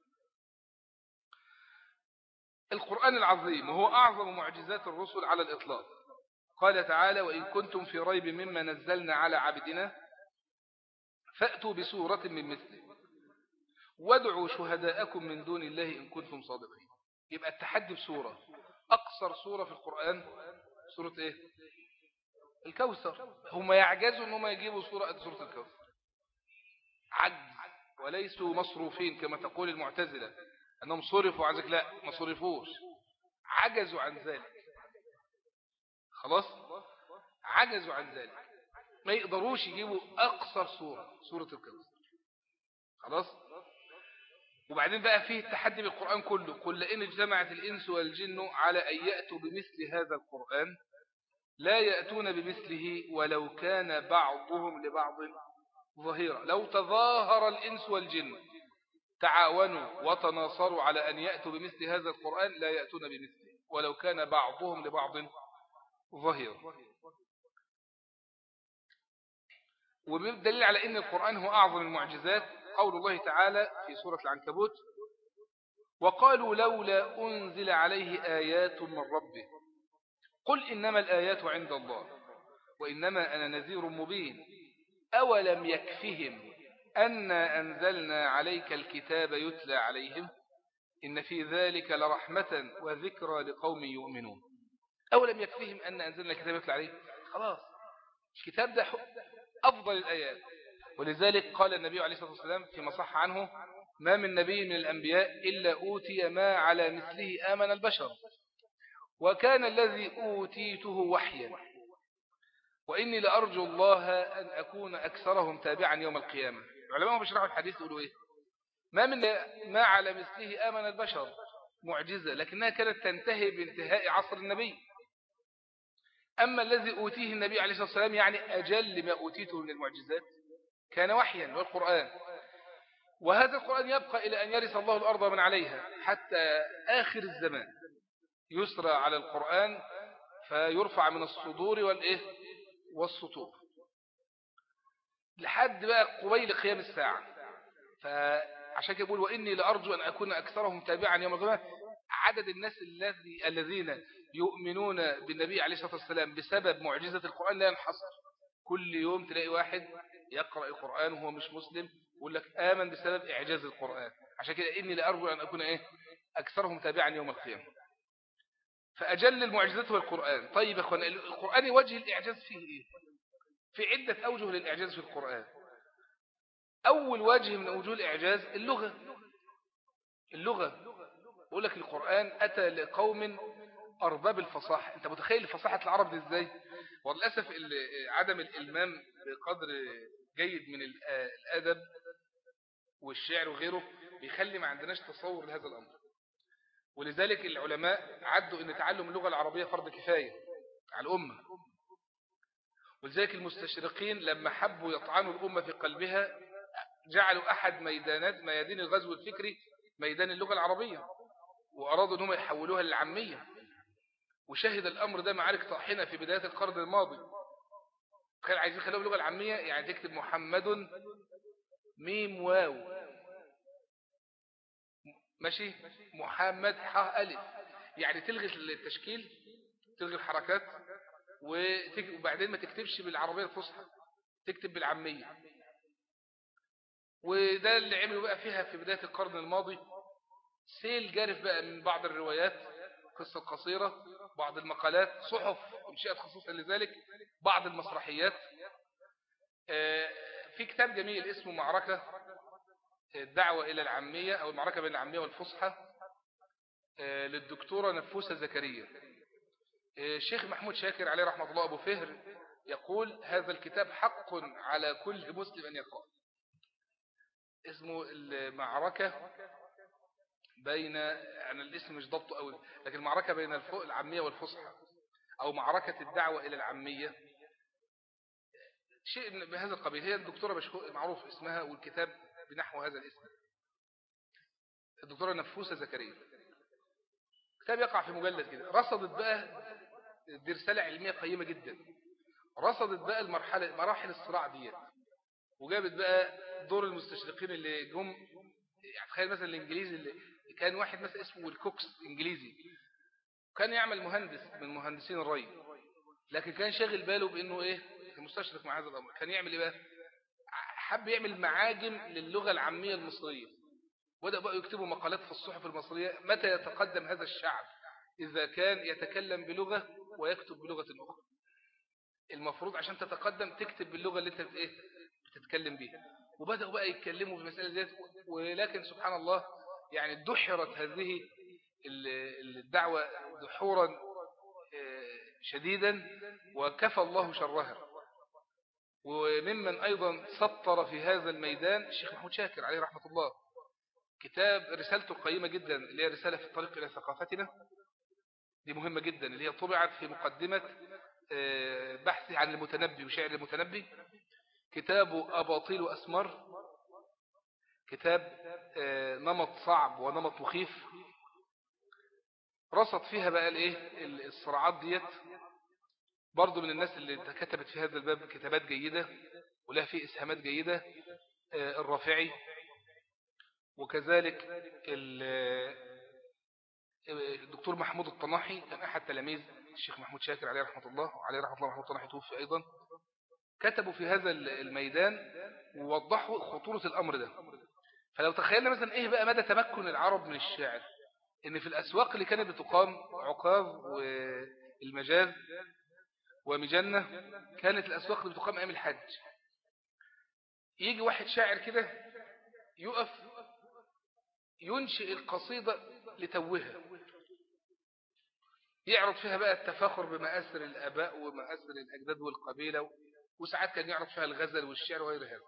القرآن العظيم وهو أعظم معجزات الرسل على الإطلاق قال تعالى وإن كنتم في ريب مما نزلنا على عبدنا فأتوا بسورة من مثله وادعوا شهداءكم من دون الله إن كنتم صادقين يبقى التحدي بسورة أقصر سورة في القرآن سورة إيه الكوثر هم يعجزوا أنهم يجيبوا سورة قد سورة الكوثر عجز وليسوا مصروفين كما تقول المعتزلة أنهم صرفوا عزك لا ما صرفوش عجزوا عن ذلك خلاص عجزوا عن ذلك ما يقدروش يجيبوا أقصر سورة سورة الكوثر خلاص وبعدين بقى فيه التحدي بالقرآن كله قل لئن اجتمعت الإنس والجن على أن يأتوا بمثل هذا القرآن لا يأتون بمثله ولو كان بعضهم لبعض ظهيرا لو تظاهر الإنس والجن تعاونوا وتناصروا على أن يأتوا بمثل هذا القرآن لا يأتون بمثله ولو كان بعضهم لبعض ظهيرا وبالدليل على أن القرآن هو أعظم المعجزات قول الله تعالى في سورة العنكبوت وقالوا لولا أنزل عليه آيات من ربه قل إنما الآيات عند الله وإنما أنا نذير مبين أولم يكفهم أنا أنزلنا عليك الكتاب يتلى عليهم إن في ذلك لرحمة وذكرى لقوم يؤمنون أولم يكفيهم أن أنزلنا الكتاب يطلع عليه خلاص الكتاب ده أفضل الآيات ولذلك قال النبي عليه الصلاة والسلام فيما صح عنه ما من نبي من الأنبياء إلا أوتي ما على مثله آمن البشر وكان الذي أوتيته وحيا وإني لأرجو الله أن أكون أكثرهم تابعا يوم القيامة العلماء بيشرحوا الحديث يقولوا إيه ما من ما على مثله آمن البشر معجزة لكنها كانت تنتهي بانتهاء عصر النبي أما الذي أوتيه النبي عليه الصلاة والسلام يعني أجل ما أوتيته من المعجزات كان وحيا والقرآن وهذا القرآن يبقى إلى أن يرث الله الأرض من عليها حتى آخر الزمان يسرى على القرآن فيرفع من الصدور والإيه والسطور لحد بقى قبيل قيام الساعة فعشان كده بقول وإني لأرجو أن أكون أكثرهم تابعا يوم القيامة عدد الناس الذي الذين يؤمنون بالنبي عليه الصلاة والسلام بسبب معجزة القرآن لا ينحصر كل يوم تلاقي واحد يقرأ القرآن وهو مش مسلم يقول لك آمن بسبب إعجاز القرآن عشان كده إني لأرجو أن أكون إيه أكثرهم تابعا يوم القيامة فأجل المعجزات هو القرآن طيب يا أخوان القرآن يوجه الإعجاز فيه إيه في عدة أوجه للإعجاز في القرآن أول وجه من وجوه الإعجاز اللغة اللغة يقول لك القرآن أتى لقوم أرباب الفصاحة أنت متخيل فصاحة العرب دي إزاي وللأسف عدم الإلمام بقدر جيد من الأدب والشعر وغيره بيخلي ما عندناش تصور لهذا الأمر ولذلك العلماء عدوا أن تعلم اللغة العربية فرض كفاية على الأمة ولذلك المستشرقين لما حبوا يطعنوا الأمة في قلبها جعلوا أحد ميدانات ميادين الغزو الفكري ميدان اللغة العربية وأرادوا أنهم يحولوها للعامية وشهد الأمر ده معارك طاحنة في بداية القرن الماضي تخيل عايزين يخلوها باللغة العامية يعني تكتب محمد ميم واو ماشي محمد ح ألف يعني تلغي التشكيل تلغي الحركات وبعدين ما تكتبش بالعربية الفصحى تكتب بالعامية وده اللي عملوا بقى فيها في بداية القرن الماضي سيل جارف بقى من بعض الروايات قصة قصيرة بعض المقالات صحف انشئت خصوصا لذلك بعض المسرحيات في كتاب جميل اسمه معركة الدعوة إلى العامية أو المعركة بين العامية والفصحى للدكتورة نفوسة زكريا الشيخ محمود شاكر عليه رحمة الله أبو فهر يقول هذا الكتاب حق على كل مسلم أن يقرأ اسمه المعركة بين يعني الاسم مش ضبطه قوي لكن المعركة بين العامية والفصحى أو معركة الدعوة إلى العامية شيء بهذا القبيل هي الدكتورة معروف اسمها والكتاب بنحو هذا الاسم الدكتورة نفوسة زكريا كتاب يقع في مجلد كده رصدت بقى دي رسالة علمية قيمة جدا رصدت بقى المرحلة مراحل الصراع ديت وجابت بقى دور المستشرقين اللي جم يعني تخيل مثلا الانجليزي اللي كان واحد مثلا اسمه الكوكس انجليزي كان يعمل مهندس من مهندسين الري لكن كان شاغل باله بانه ايه مستشرق مع هذا الامر كان يعمل ايه بقى حب يعمل معاجم للغة العامية المصرية بدأ بقى يكتبوا مقالات في الصحف المصرية متى يتقدم هذا الشعب إذا كان يتكلم بلغة ويكتب بلغة أخرى المفروض عشان تتقدم تكتب باللغة اللي انت ايه بتتكلم بيها وبدأوا بقى يتكلموا في المسألة ديت ولكن سبحان الله يعني دحرت هذه الدعوة دحورا شديدا وكفى الله شرها وممن أيضا سطر في هذا الميدان الشيخ محمود شاكر عليه رحمة الله كتاب رسالته قيمة جدا اللي هي رسالة في الطريق إلى ثقافتنا دي مهمة جدا اللي هي طبعت في مقدمة بحث عن المتنبي وشعر المتنبي كتابه أباطيل وأسمر كتاب نمط صعب ونمط مخيف رصد فيها بقى الايه الصراعات ديت برضو من الناس اللي كتبت في هذا الباب كتابات جيدة ولها فيه إسهامات جيدة الرافعي وكذلك الدكتور محمود الطناحي كان أحد تلاميذ الشيخ محمود شاكر عليه رحمة الله وعليه رحمة الله محمود الطناحي توفي أيضا كتبوا في هذا الميدان ووضحوا خطورة الأمر ده فلو تخيلنا مثلا ايه بقى مدى تمكن العرب من الشعر ان في الاسواق اللي كانت بتقام عقاب والمجاز ومجنة كانت الاسواق اللي بتقام ايام الحج يجي واحد شاعر كده يقف ينشئ القصيدة لتوها يعرض فيها بقى التفاخر بمآثر الآباء ومآثر الأجداد والقبيلة وساعات كان يعرض فيها الغزل والشعر وغير هذا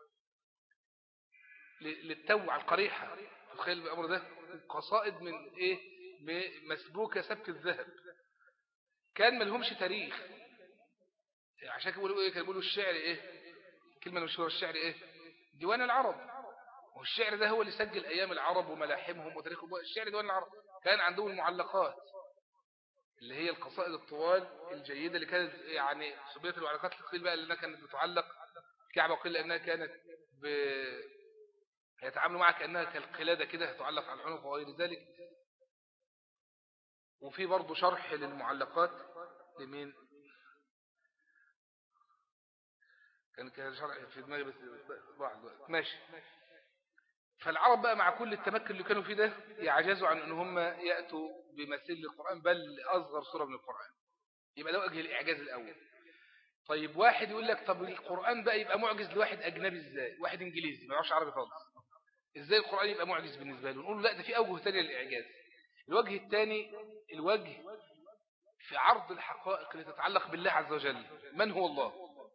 للتو على القريحة تخيل بأمر ده قصائد من إيه مسبوكة سبك الذهب كان ملهمش تاريخ عشان كده بيقولوا إيه كانوا بيقولوا الشعر إيه كلمة مشهورة الشعر إيه ديوان العرب والشعر ده هو اللي سجل أيام العرب وملاحمهم وتاريخهم الشعر ديوان العرب كان عندهم المعلقات اللي هي القصائد الطوال الجيدة اللي كانت يعني سبية الوعلقات القيل بقى لأنها كانت بتعلق كعبة وقيل لأنها كانت ب... يتعاملوا معها كأنها كالقلادة كده تعلق على العنق وغير ذلك وفي برضه شرح للمعلقات لمين كان كان شرح في دماغي بس ضاع ماشي فالعرب بقى مع كل التمكن اللي كانوا فيه ده يعجزوا عن ان هم يأتوا بمثل القرآن بل أصغر سورة من القرآن يبقى ده وجه الإعجاز الأول طيب واحد يقول لك طب القرآن بقى يبقى معجز لواحد أجنبي إزاي واحد إنجليزي ما يعرفش عربي خالص إزاي القرآن يبقى معجز بالنسبة له نقول له لا ده في أوجه ثانية للإعجاز الوجه الثاني الوجه في عرض الحقائق اللي تتعلق بالله عز وجل من هو الله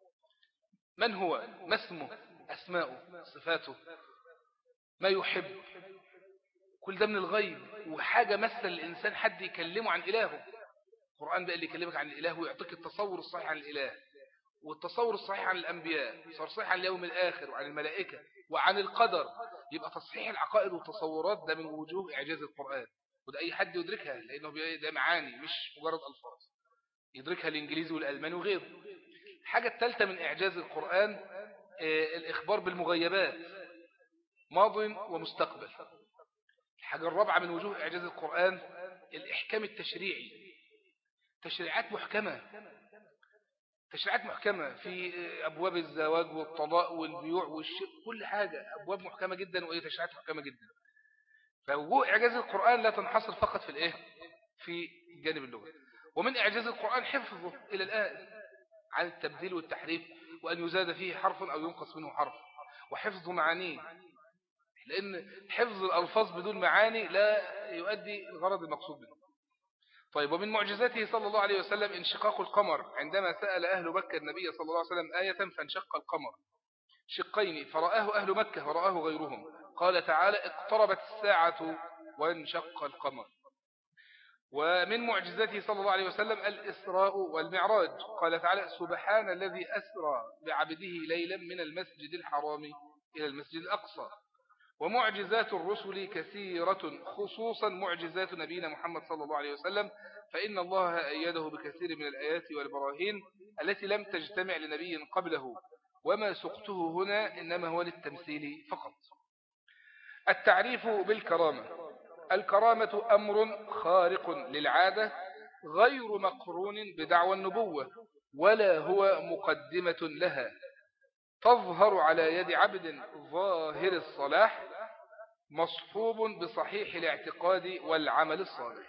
من هو ما اسمه أسماؤه صفاته ما يحب كل ده من الغيب وحاجة مثل الإنسان حد يكلمه عن إلهه القرآن بقى اللي يكلمك عن الإله ويعطيك التصور الصحيح عن الإله والتصور الصحيح عن الأنبياء صار صحيح عن اليوم الآخر وعن الملائكة وعن القدر يبقى تصحيح العقائد والتصورات ده من وجوه إعجاز القرآن وده أي حد يدركها لأنه ده معاني مش مجرد ألفاظ يدركها الإنجليزي والألماني وغيره الحاجة الثالثة من إعجاز القرآن آه، الإخبار بالمغيبات ماض ومستقبل الحاجة الرابعة من وجوه إعجاز القرآن الإحكام التشريعي تشريعات محكمة تشريعات محكمة في أبواب الزواج والطلاق والبيوع والشيء كل حاجة أبواب محكمة جدا وإيه تشريعات محكمة جدا فوجوه إعجاز القرآن لا تنحصر فقط في الإيه في جانب اللغة ومن إعجاز القرآن حفظه إلى الآن عن التبديل والتحريف وأن يزاد فيه حرف أو ينقص منه حرف وحفظ معانيه لأن حفظ الألفاظ بدون معاني لا يؤدي الغرض المقصود منه طيب ومن معجزاته صلى الله عليه وسلم انشقاق القمر عندما سأل أهل مكة النبي صلى الله عليه وسلم آية فانشق القمر شقين فرآه أهل مكة ورآه غيرهم قال تعالى اقتربت الساعة وانشق القمر ومن معجزاته صلى الله عليه وسلم الإسراء والمعراج قال تعالى سبحان الذي أسرى بعبده ليلا من المسجد الحرام إلى المسجد الأقصى ومعجزات الرسل كثيرة خصوصا معجزات نبينا محمد صلى الله عليه وسلم فإن الله أيده بكثير من الآيات والبراهين التي لم تجتمع لنبي قبله وما سقته هنا إنما هو للتمثيل فقط التعريف بالكرامة الكرامة أمر خارق للعادة غير مقرون بدعوى النبوة ولا هو مقدمة لها تظهر على يد عبد ظاهر الصلاح مصحوب بصحيح الاعتقاد والعمل الصالح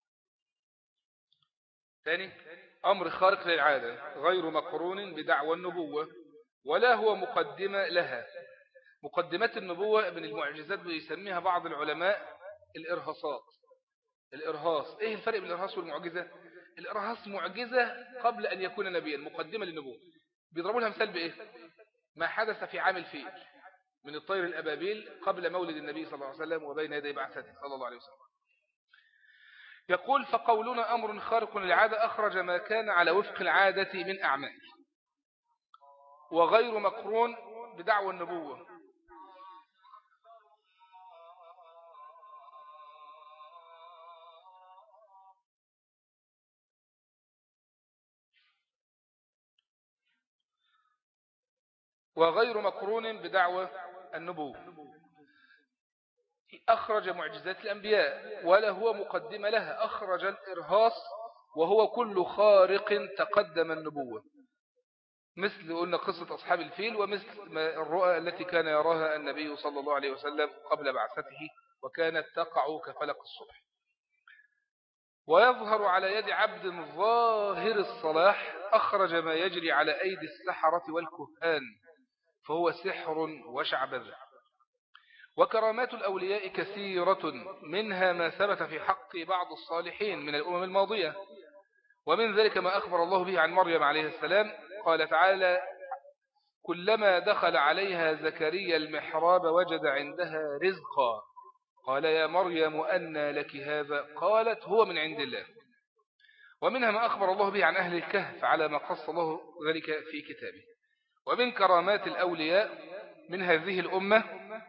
ثاني أمر خارق للعادة غير مقرون بدعوى النبوة ولا هو مقدمة لها مقدمات النبوة من المعجزات بيسميها بعض العلماء الإرهاصات الإرهاص إيه الفرق بين الإرهاص والمعجزة الإرهاص معجزة قبل أن يكون نبيا مقدمة للنبوة بيضربوا لها مثال بإيه ما حدث في عام الفيل من الطير الأبابيل قبل مولد النبي صلى الله عليه وسلم وبين يدي بعثته صلى الله عليه وسلم يقول فقولنا أمر خارق للعادة أخرج ما كان على وفق العادة من أعمال وغير مقرون بدعوى النبوة وغير مقرون بدعوى النبوة أخرج معجزات الأنبياء ولا هو مقدمة لها أخرج الإرهاص وهو كل خارق تقدم النبوة مثل قلنا قصة أصحاب الفيل ومثل الرؤى التي كان يراها النبي صلى الله عليه وسلم قبل بعثته وكانت تقع كفلق الصبح ويظهر على يد عبد ظاهر الصلاح أخرج ما يجري على أيدي السحرة والكهان فهو سحر وشعبذ وكرامات الأولياء كثيرة منها ما ثبت في حق بعض الصالحين من الأمم الماضية ومن ذلك ما أخبر الله به عن مريم عليه السلام قال تعالى كلما دخل عليها زكريا المحراب وجد عندها رزقا قال يا مريم أن لك هذا قالت هو من عند الله ومنها ما أخبر الله به عن أهل الكهف على ما قص الله ذلك في كتابه ومن كرامات الأولياء من هذه الأمة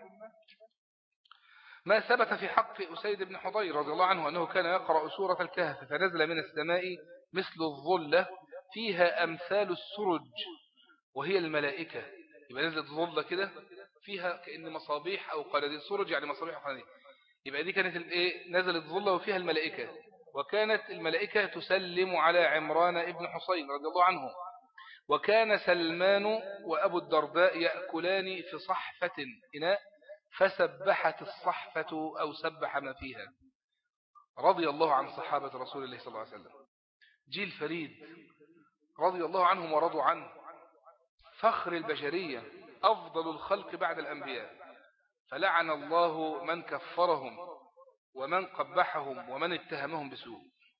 ما ثبت في حق أسيد بن حضير رضي الله عنه أنه كان يقرأ سورة الكهف فنزل من السماء مثل الظلة فيها أمثال السرج وهي الملائكة يبقى نزلت ظلة كده فيها كأن مصابيح أو قناديل سرج يعني مصابيح وقناديل يبقى دي كانت الايه نزلت ظلة وفيها الملائكة وكانت الملائكة تسلم على عمران ابن حسين رضي الله عنه وكان سلمان وأبو الدرداء يأكلان في صحفة إناء فسبحت الصحفة أو سبح ما فيها رضي الله عن صحابة رسول الله صلى الله عليه وسلم جيل فريد رضي الله عنهم ورضوا عنه فخر البشرية أفضل الخلق بعد الأنبياء فلعن الله من كفرهم ومن قبحهم ومن اتهمهم بسوء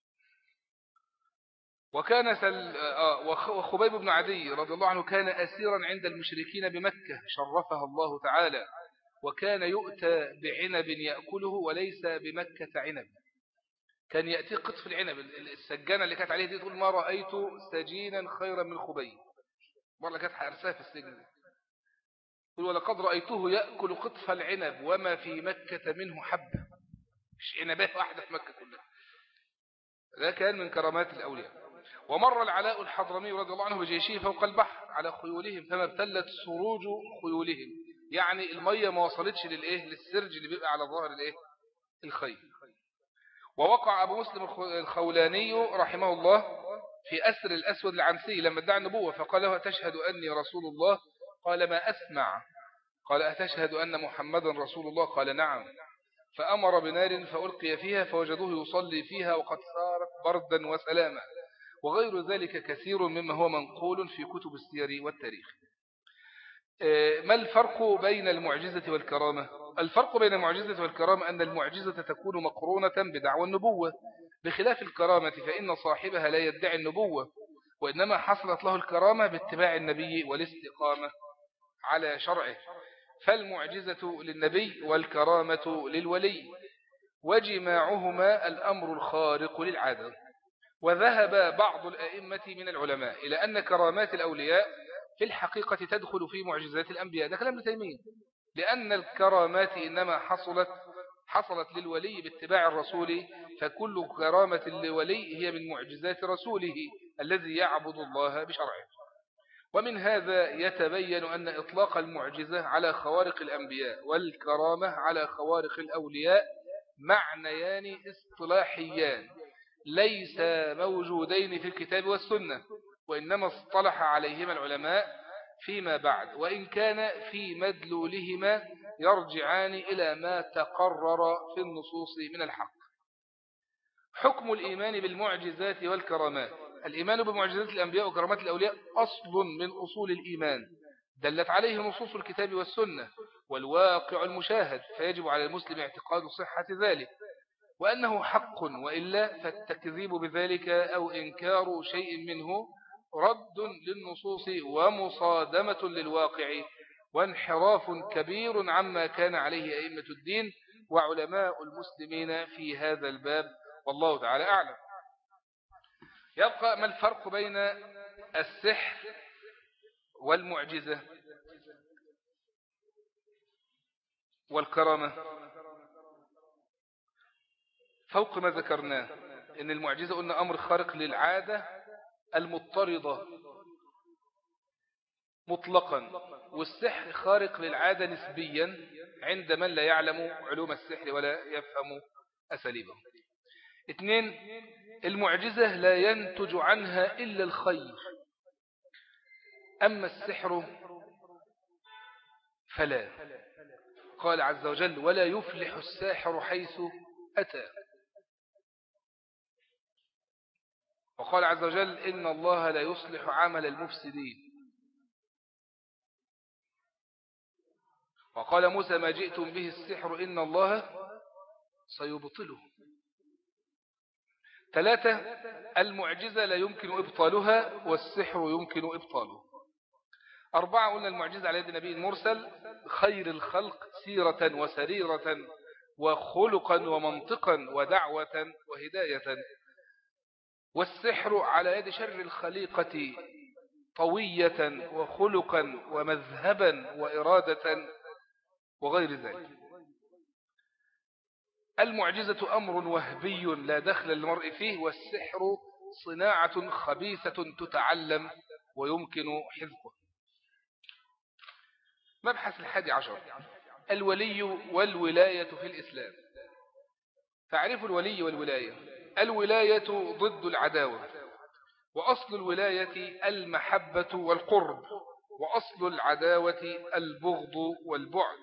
وكان سل... آه وخبيب بن عدي رضي الله عنه كان أسيرا عند المشركين بمكة شرفها الله تعالى وكان يؤتى بعنب يأكله وليس بمكة عنب كان يأتي قطف العنب السجانة اللي كانت عليه دي تقول ما رأيت سجينا خيرا من خبيب مرة كانت حارساه في السجن يقول ولقد رأيته يأكل قطف العنب وما في مكة منه حبة مش عنبات واحدة في مكة كلها ده كان من كرامات الأولياء ومر العلاء الحضرمي رضي الله عنه بجيشه فوق البحر على خيولهم فما ابتلت سروج خيولهم يعني المية ما وصلتش للإيه للسرج اللي بيبقى على ظهر الإيه الخيل ووقع أبو مسلم الخولاني رحمه الله في أسر الأسود العنسي لما ادعى النبوة فقال له تشهد أني رسول الله قال ما أسمع قال أتشهد أن محمدا رسول الله قال نعم فأمر بنار فألقي فيها فوجدوه يصلي فيها وقد صارت بردا وسلاما وغير ذلك كثير مما هو منقول في كتب السير والتاريخ آه، ما الفرق بين المعجزة والكرامة الفرق بين المعجزة والكرامة أن المعجزة تكون مقرونة بدعوى النبوة بخلاف الكرامة فإن صاحبها لا يدعي النبوة وإنما حصلت له الكرامة باتباع النبي والاستقامة على شرعه فالمعجزة للنبي والكرامة للولي وجماعهما الأمر الخارق للعادة وذهب بعض الأئمة من العلماء إلى أن كرامات الأولياء في الحقيقة تدخل في معجزات الأنبياء ده كلام لتيمين لأن الكرامات إنما حصلت حصلت للولي باتباع الرسول فكل كرامة للولي هي من معجزات رسوله الذي يعبد الله بشرعه ومن هذا يتبين أن إطلاق المعجزة على خوارق الأنبياء والكرامة على خوارق الأولياء معنيان اصطلاحيان ليس موجودين في الكتاب والسنة وإنما اصطلح عليهما العلماء فيما بعد وإن كان في مدلولهما يرجعان إلى ما تقرر في النصوص من الحق حكم الإيمان بالمعجزات والكرامات الإيمان بمعجزات الأنبياء وكرامات الأولياء أصل من أصول الإيمان دلت عليه نصوص الكتاب والسنة والواقع المشاهد فيجب على المسلم اعتقاد صحة ذلك وأنه حق وإلا فالتكذيب بذلك أو إنكار شيء منه رد للنصوص ومصادمة للواقع وانحراف كبير عما كان عليه أئمة الدين وعلماء المسلمين في هذا الباب والله تعالى أعلم يبقى ما الفرق بين السحر والمعجزة والكرامة فوق ما ذكرناه إن المعجزة قلنا أمر خارق للعادة المضطردة مطلقا والسحر خارق للعادة نسبيا عند من لا يعلم علوم السحر ولا يفهم أساليبه اثنين المعجزة لا ينتج عنها إلا الخير أما السحر فلا قال عز وجل ولا يفلح الساحر حيث أتى وقال عز وجل إن الله لا يصلح عمل المفسدين وقال موسى ما جئتم به السحر إن الله سيبطله ثلاثة المعجزة لا يمكن إبطالها والسحر يمكن إبطاله أربعة قلنا المعجزة على يد النبي المرسل خير الخلق سيرة وسريرة وخلقا ومنطقا ودعوة وهداية والسحر على يد شر الخليقة طوية وخلقا ومذهبا وإرادة وغير ذلك المعجزة أمر وهبي لا دخل للمرء فيه والسحر صناعة خبيثة تتعلم ويمكن حفظه مبحث الحادي عشر الولي والولاية في الإسلام تعريف الولي والولاية الولاية ضد العداوة وأصل الولاية المحبة والقرب وأصل العداوة البغض والبعد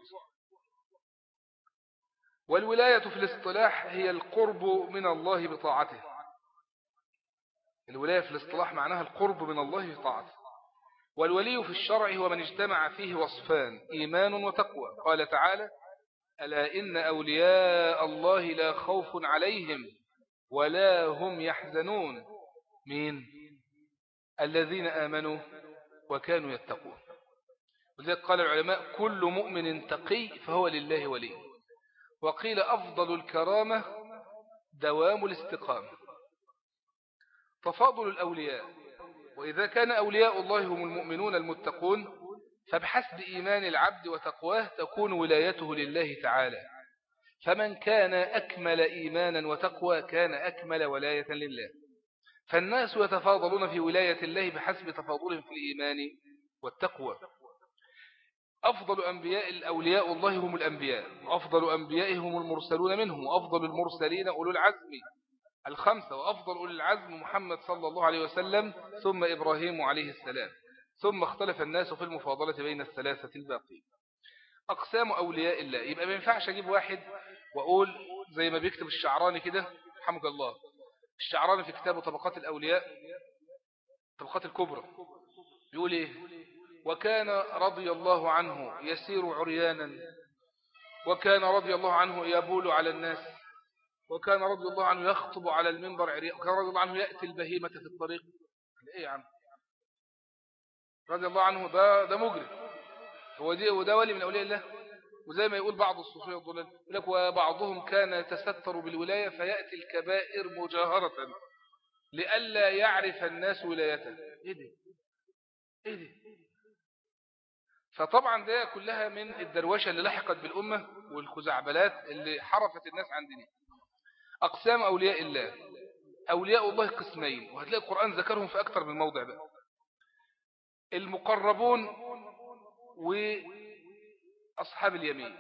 والولاية في الاصطلاح هي القرب من الله بطاعته الولاية في الاصطلاح معناها القرب من الله بطاعته والولي في الشرع هو من اجتمع فيه وصفان إيمان وتقوى قال تعالى ألا إن أولياء الله لا خوف عليهم ولا هم يحزنون مين الذين آمنوا وكانوا يتقون وذلك قال العلماء كل مؤمن تقي فهو لله ولي وقيل أفضل الكرامة دوام الاستقامة تفاضل الأولياء وإذا كان أولياء الله هم المؤمنون المتقون فبحسب إيمان العبد وتقواه تكون ولايته لله تعالى فمن كان أكمل إيمانا وتقوى كان أكمل ولاية لله فالناس يتفاضلون في ولاية الله بحسب تفاضلهم في الإيمان والتقوى أفضل أنبياء الأولياء الله هم الأنبياء وأفضل أنبيائهم المرسلون منهم وأفضل المرسلين أولو العزم الخمسة وأفضل أولي العزم محمد صلى الله عليه وسلم ثم إبراهيم عليه السلام ثم اختلف الناس في المفاضلة بين الثلاثة الباقين أقسام أولياء الله يبقى ما ينفعش أجيب واحد وأقول زي ما بيكتب الشعراني كده حمد الله الشعراني في كتابه طبقات الأولياء طبقات الكبرى يقول إيه وكان رضي الله عنه يسير عريانا وكان رضي الله عنه يبول على الناس وكان رضي الله عنه يخطب على المنبر عريان وكان رضي الله عنه يأتي البهيمة في الطريق ايه يا عم رضي الله عنه ده ده مجرم هو دي وده ولي من أولياء الله وزي ما يقول بعض الصوفية الضلال يقول لك وبعضهم كان يتستر بالولاية فيأتي الكبائر مجاهرة لئلا يعرف الناس ولايته ايه ده ايه ده فطبعا ده كلها من الدروشة اللي لحقت بالأمة والخزعبلات اللي حرفت الناس عن دينها أقسام أولياء الله أولياء الله قسمين وهتلاقي القرآن ذكرهم في أكثر من موضع بقى المقربون وأصحاب اليمين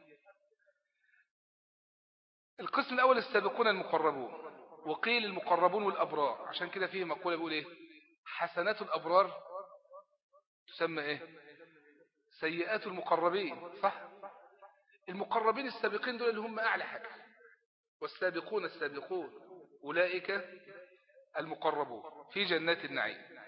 القسم الأول السابقون المقربون وقيل المقربون والأبرار عشان كده فيه مقولة بيقول إيه حسنات الأبرار تسمى إيه سيئات المقربين صح المقربين السابقين دول اللي هم أعلى حاجة والسابقون السابقون أولئك المقربون في جنات النعيم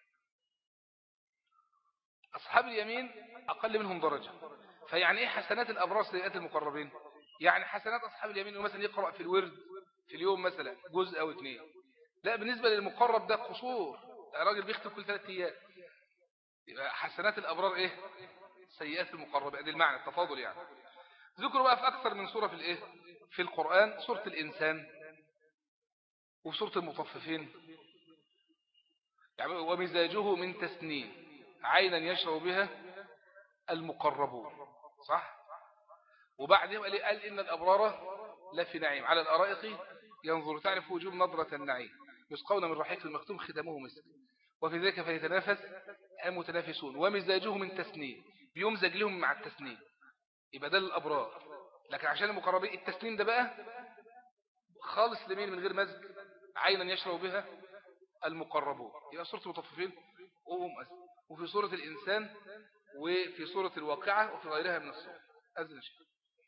أصحاب اليمين أقل منهم درجة فيعني إيه حسنات الأبرار سيئات المقربين يعني حسنات أصحاب اليمين مثلا يقرأ في الورد في اليوم مثلا جزء أو اثنين لا بالنسبة للمقرب ده قصور راجل بيختم كل ثلاثة أيام يبقى حسنات الأبرار إيه سيئات المقربين هذا المعنى التفاضل يعني ذكروا بقى في أكثر من سورة في الإيه في القرآن سورة الإنسان وفي سورة المطففين يعني ومزاجه من تسنين عينا يشرب بها المقربون صح وبعدهم قال إن الأبرار لفي نعيم على الأرائق ينظر تعرف وجوه نظرة النعيم يسقون من رحيق المختوم ختمه مسك وفي ذلك فيتنافس المتنافسون ومزاجه من تسنين بيمزج لهم مع التسنين يبقى ده للأبرار لكن عشان المقربين التسنين ده بقى خالص لمين من غير مزج عينا يشرب بها المقربون يبقى سورة المطففين وهم وفي سورة الإنسان وفي سورة الواقعة وفي غيرها من الصور أذن شيء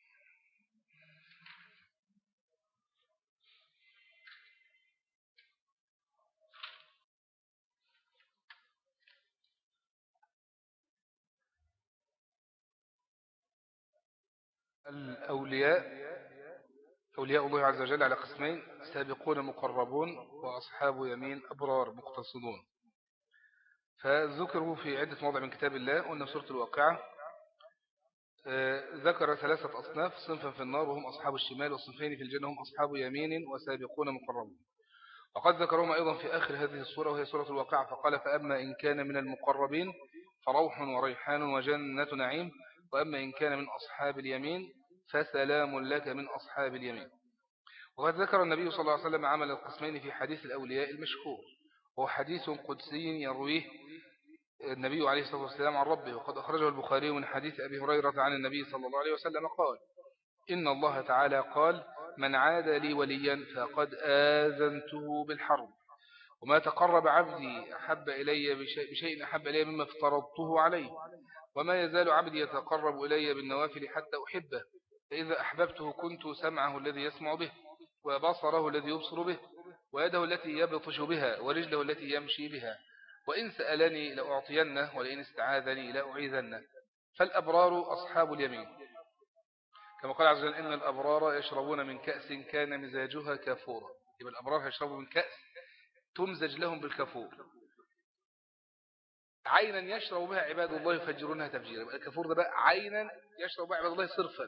الأولياء أولياء الله عز وجل على قسمين سابقون مقربون وأصحاب يمين أبرار مقتصدون فذكروا في عدة موضع من كتاب الله قلنا سورة الواقعة آه، ذكر ثلاثة أصناف صنفا في النار وهم أصحاب الشمال وصنفين في الجنة هم أصحاب يمين وسابقون مقربون وقد ذكرهم أيضا في آخر هذه السورة وهي سورة الواقعة فقال فأما إن كان من المقربين فروح وريحان وجنة نعيم وأما إن كان من أصحاب اليمين فسلام لك من أصحاب اليمين وقد ذكر النبي صلى الله عليه وسلم عمل القسمين في حديث الأولياء المشهور وهو حديث قدسي يرويه النبي عليه الصلاة والسلام عن ربه وقد أخرجه البخاري من حديث أبي هريرة عن النبي صلى الله عليه وسلم قال إن الله تعالى قال من عاد لي وليا فقد آذنته بالحرب وما تقرب عبدي أحب إلي بشيء, بشيء أحب إلي مما افترضته عليه وما يزال عبدي يتقرب إلي بالنوافل حتى أحبه فإذا أحببته كنت سمعه الذي يسمع به وبصره الذي يبصر به ويده التي يبطش بها ورجله التي يمشي بها وإن سألني لأعطينه ولئن استعاذني لأعيذنه فالأبرار أصحاب اليمين كما قال عز وجل إن الأبرار يشربون من كأس كان مزاجها كافورا يبقى الأبرار يشربوا من كأس تمزج لهم بالكافور عينا يشرب بها عباد الله يفجرونها تفجيرا الكافور ده بقى عينا يشرب بها عباد الله صرفا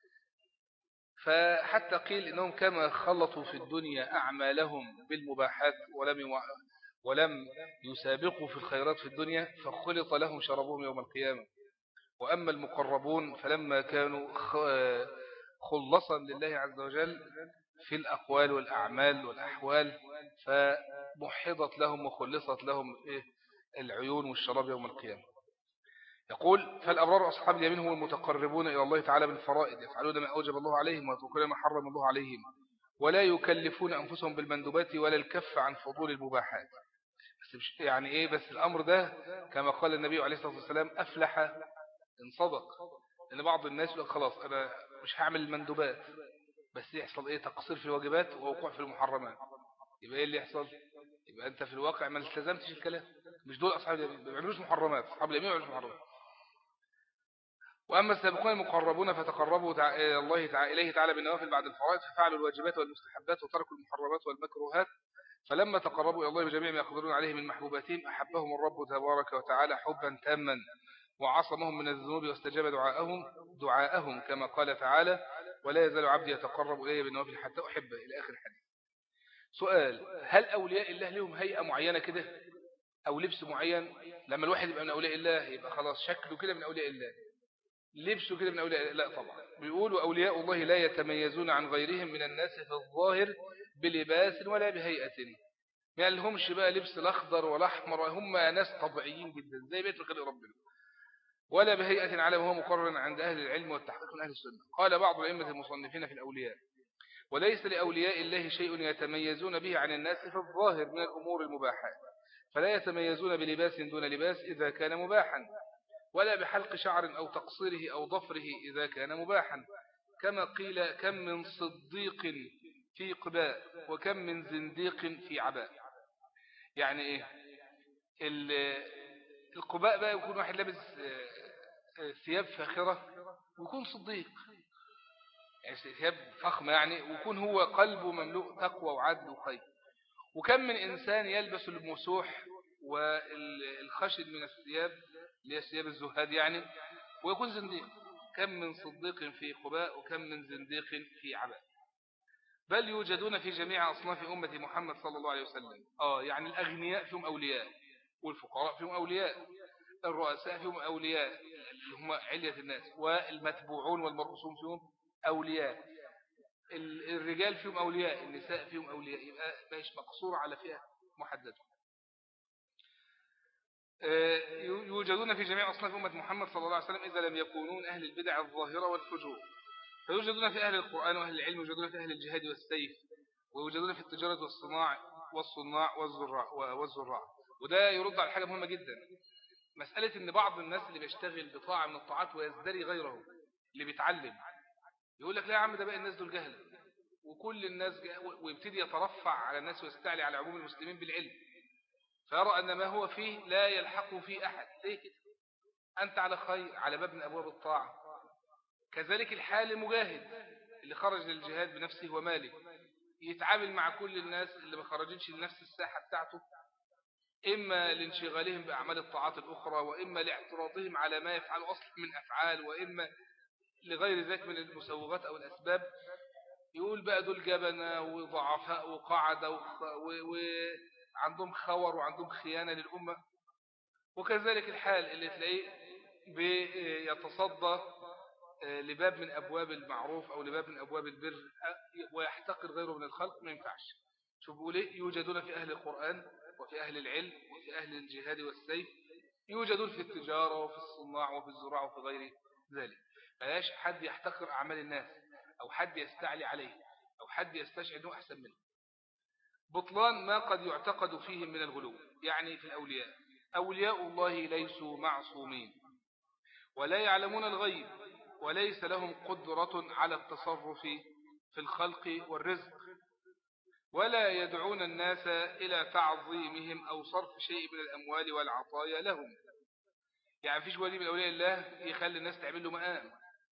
فحتى قيل إنهم كما خلطوا في الدنيا أعمالهم بالمباحات ولم ولم يسابقوا في الخيرات في الدنيا فخلط لهم شربهم يوم القيامة وأما المقربون فلما كانوا خلصا لله عز وجل في الأقوال والأعمال والأحوال فمحضت لهم وخلصت لهم إيه؟ العيون والشراب يوم القيامة يقول فالأبرار أصحاب اليمين هم المتقربون إلى الله تعالى بالفرائض يفعلون ما أوجب الله عليهم ويتركون ما حرم الله عليهم ولا يكلفون أنفسهم بالمندوبات ولا الكف عن فضول المباحات بس يعني إيه بس الأمر ده كما قال النبي عليه الصلاة والسلام أفلح إن صدق لأن بعض الناس يقول خلاص أنا مش هعمل المندوبات بس يحصل إيه تقصير في الواجبات ووقوع في المحرمات يبقى إيه اللي يحصل يبقى أنت في الواقع ما التزمتش الكلام مش دول أصحاب اليمين ما بيعملوش محرمات أصحاب اليمين ما بيعملوش محرمات وأما السابقون المقربون فتقربوا إلى الله تعالى إليه تعالى بالنوافل بعد الفرائض ففعلوا الواجبات والمستحبات وتركوا المحرمات والمكروهات فلما تقربوا إلى الله بجميع ما يقدرون عليه من محبوباتهم أحبهم الرب تبارك وتعالى حبا تاما وعصمهم من الذنوب واستجاب دعاءهم دعاءهم كما قال تعالى ولا يزال عبدي يتقرب إلي بالنوافل حتى أحبه إلى آخر الحديث سؤال هل أولياء الله لهم هيئة معينة كده أو لبس معين لما الواحد يبقى من أولياء الله يبقى خلاص شكله كده من أولياء الله لبسه كده من أولياء لا طبعا بيقولوا أولياء الله لا يتميزون عن غيرهم من الناس في الظاهر بلباس ولا بهيئة ما لهمش بقى لبس الأخضر والأحمر هم ناس طبيعيين جدا زي بيت الخلق ربنا ولا بهيئة على وهو مقرر عند أهل العلم والتحقيق من أهل السنة قال بعض الأئمة المصنفين في الأولياء وليس لأولياء الله شيء يتميزون به عن الناس في الظاهر من الأمور المباحات فلا يتميزون بلباس دون لباس إذا كان مباحا ولا بحلق شعر أو تقصيره أو ضفره إذا كان مباحا كما قيل كم من صديق في قباء وكم من زنديق في عباء يعني إيه القباء بقى يكون واحد لابس آه، آه، ثياب فاخرة ويكون صديق يعني ثياب فخمة يعني ويكون هو قلبه مملوء تقوى وعدل وخير وكم من إنسان يلبس المسوح والخشد من الثياب اللي هي ثياب الزهاد يعني ويكون زنديق كم من صديق في قباء وكم من زنديق في عباء بل يوجدون في جميع أصناف أمة محمد صلى الله عليه وسلم آه يعني الأغنياء فيهم أولياء والفقراء فيهم أولياء الرؤساء فيهم أولياء اللي هم علية الناس والمتبوعون والمرؤوسون فيهم أولياء الرجال فيهم أولياء النساء فيهم أولياء يبقى مش مقصور على فئة محددة آه، يوجدون في جميع أصناف أمة محمد صلى الله عليه وسلم إذا لم يكونون أهل البدع الظاهرة والفجور فيوجدون في أهل القرآن وأهل العلم يوجدون في أهل الجهاد والسيف ويوجدون في التجارة والصناع والصناع والزراع والزراع وده يرد على حاجة مهمة جدا مسألة ان بعض الناس اللي بيشتغل بطاعة من الطاعات ويزدري غيره اللي بيتعلم يقول لك لا يا عم ده بقى الناس دول جهلة وكل الناس ويبتدي يترفع على الناس ويستعلي على عموم المسلمين بالعلم فيرى أن ما هو فيه لا يلحقه فيه أحد ليه كده أنت على خير على باب من أبواب الطاعة كذلك الحال مجاهد اللي خرج للجهاد بنفسه وماله يتعامل مع كل الناس اللي ما خرجنش لنفس الساحة بتاعته إما لانشغالهم بأعمال الطاعات الأخرى وإما لاعتراضهم على ما يفعل أصلا من أفعال وإما لغير ذلك من المسوغات أو الأسباب يقول بقى دول جبنة وضعفاء وقعدة وعندهم خور وعندهم خيانة للأمة وكذلك الحال اللي تلاقيه بيتصدى لباب من أبواب المعروف أو لباب من أبواب البر ويحتقر غيره من الخلق ما ينفعش شوف بيقول ايه يوجدون في أهل القرآن وفي أهل العلم وفي أهل الجهاد والسيف يوجدون في التجارة وفي الصناع وفي الزراعة وفي غير ذلك فلاش حد يحتقر أعمال الناس أو حد يستعلي عليه أو حد يستشعر أنه أحسن منه بطلان ما قد يعتقد فيهم من الغلو يعني في الأولياء أولياء الله ليسوا معصومين ولا يعلمون الغيب وليس لهم قدرة على التصرف في الخلق والرزق ولا يدعون الناس إلى تعظيمهم أو صرف شيء من الأموال والعطايا لهم يعني فيش ولي من أولياء الله يخلي الناس تعمل له مقام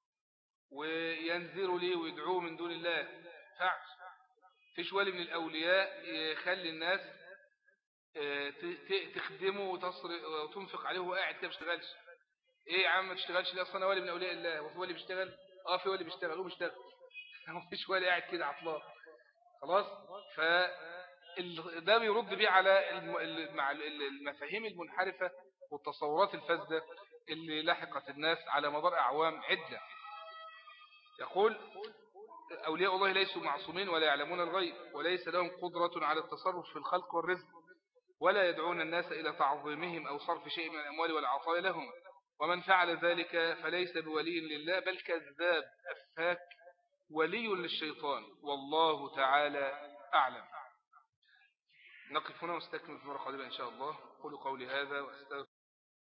وينذروا ليه ويدعوه من دون الله فعش فيش ولي من الأولياء يخلي الناس آه، تخدمه وتنفق عليه وهو قاعد كده بيشتغلش ايه يا عم ما تشتغلش ليه اصلا ولي من اولياء الله وفي ولي بيشتغل اه في ولي بيشتغل هو بيشتغل مفيش ولي قاعد كده عطلان خلاص ف ده بيرد بيه على المفاهيم المنحرفة والتصورات الفاسدة اللي لحقت الناس على مدار أعوام عدة يقول أولياء الله ليسوا معصومين ولا يعلمون الغيب وليس لهم قدرة على التصرف في الخلق والرزق ولا يدعون الناس إلى تعظيمهم أو صرف شيء من الأموال والعطايا لهم ومن فعل ذلك فليس بولي لله بل كذاب أفاك ولي للشيطان والله تعالى أعلم نقف هنا واستكمل في مرة قادمة إن شاء الله قولوا قولي هذا وأستغفر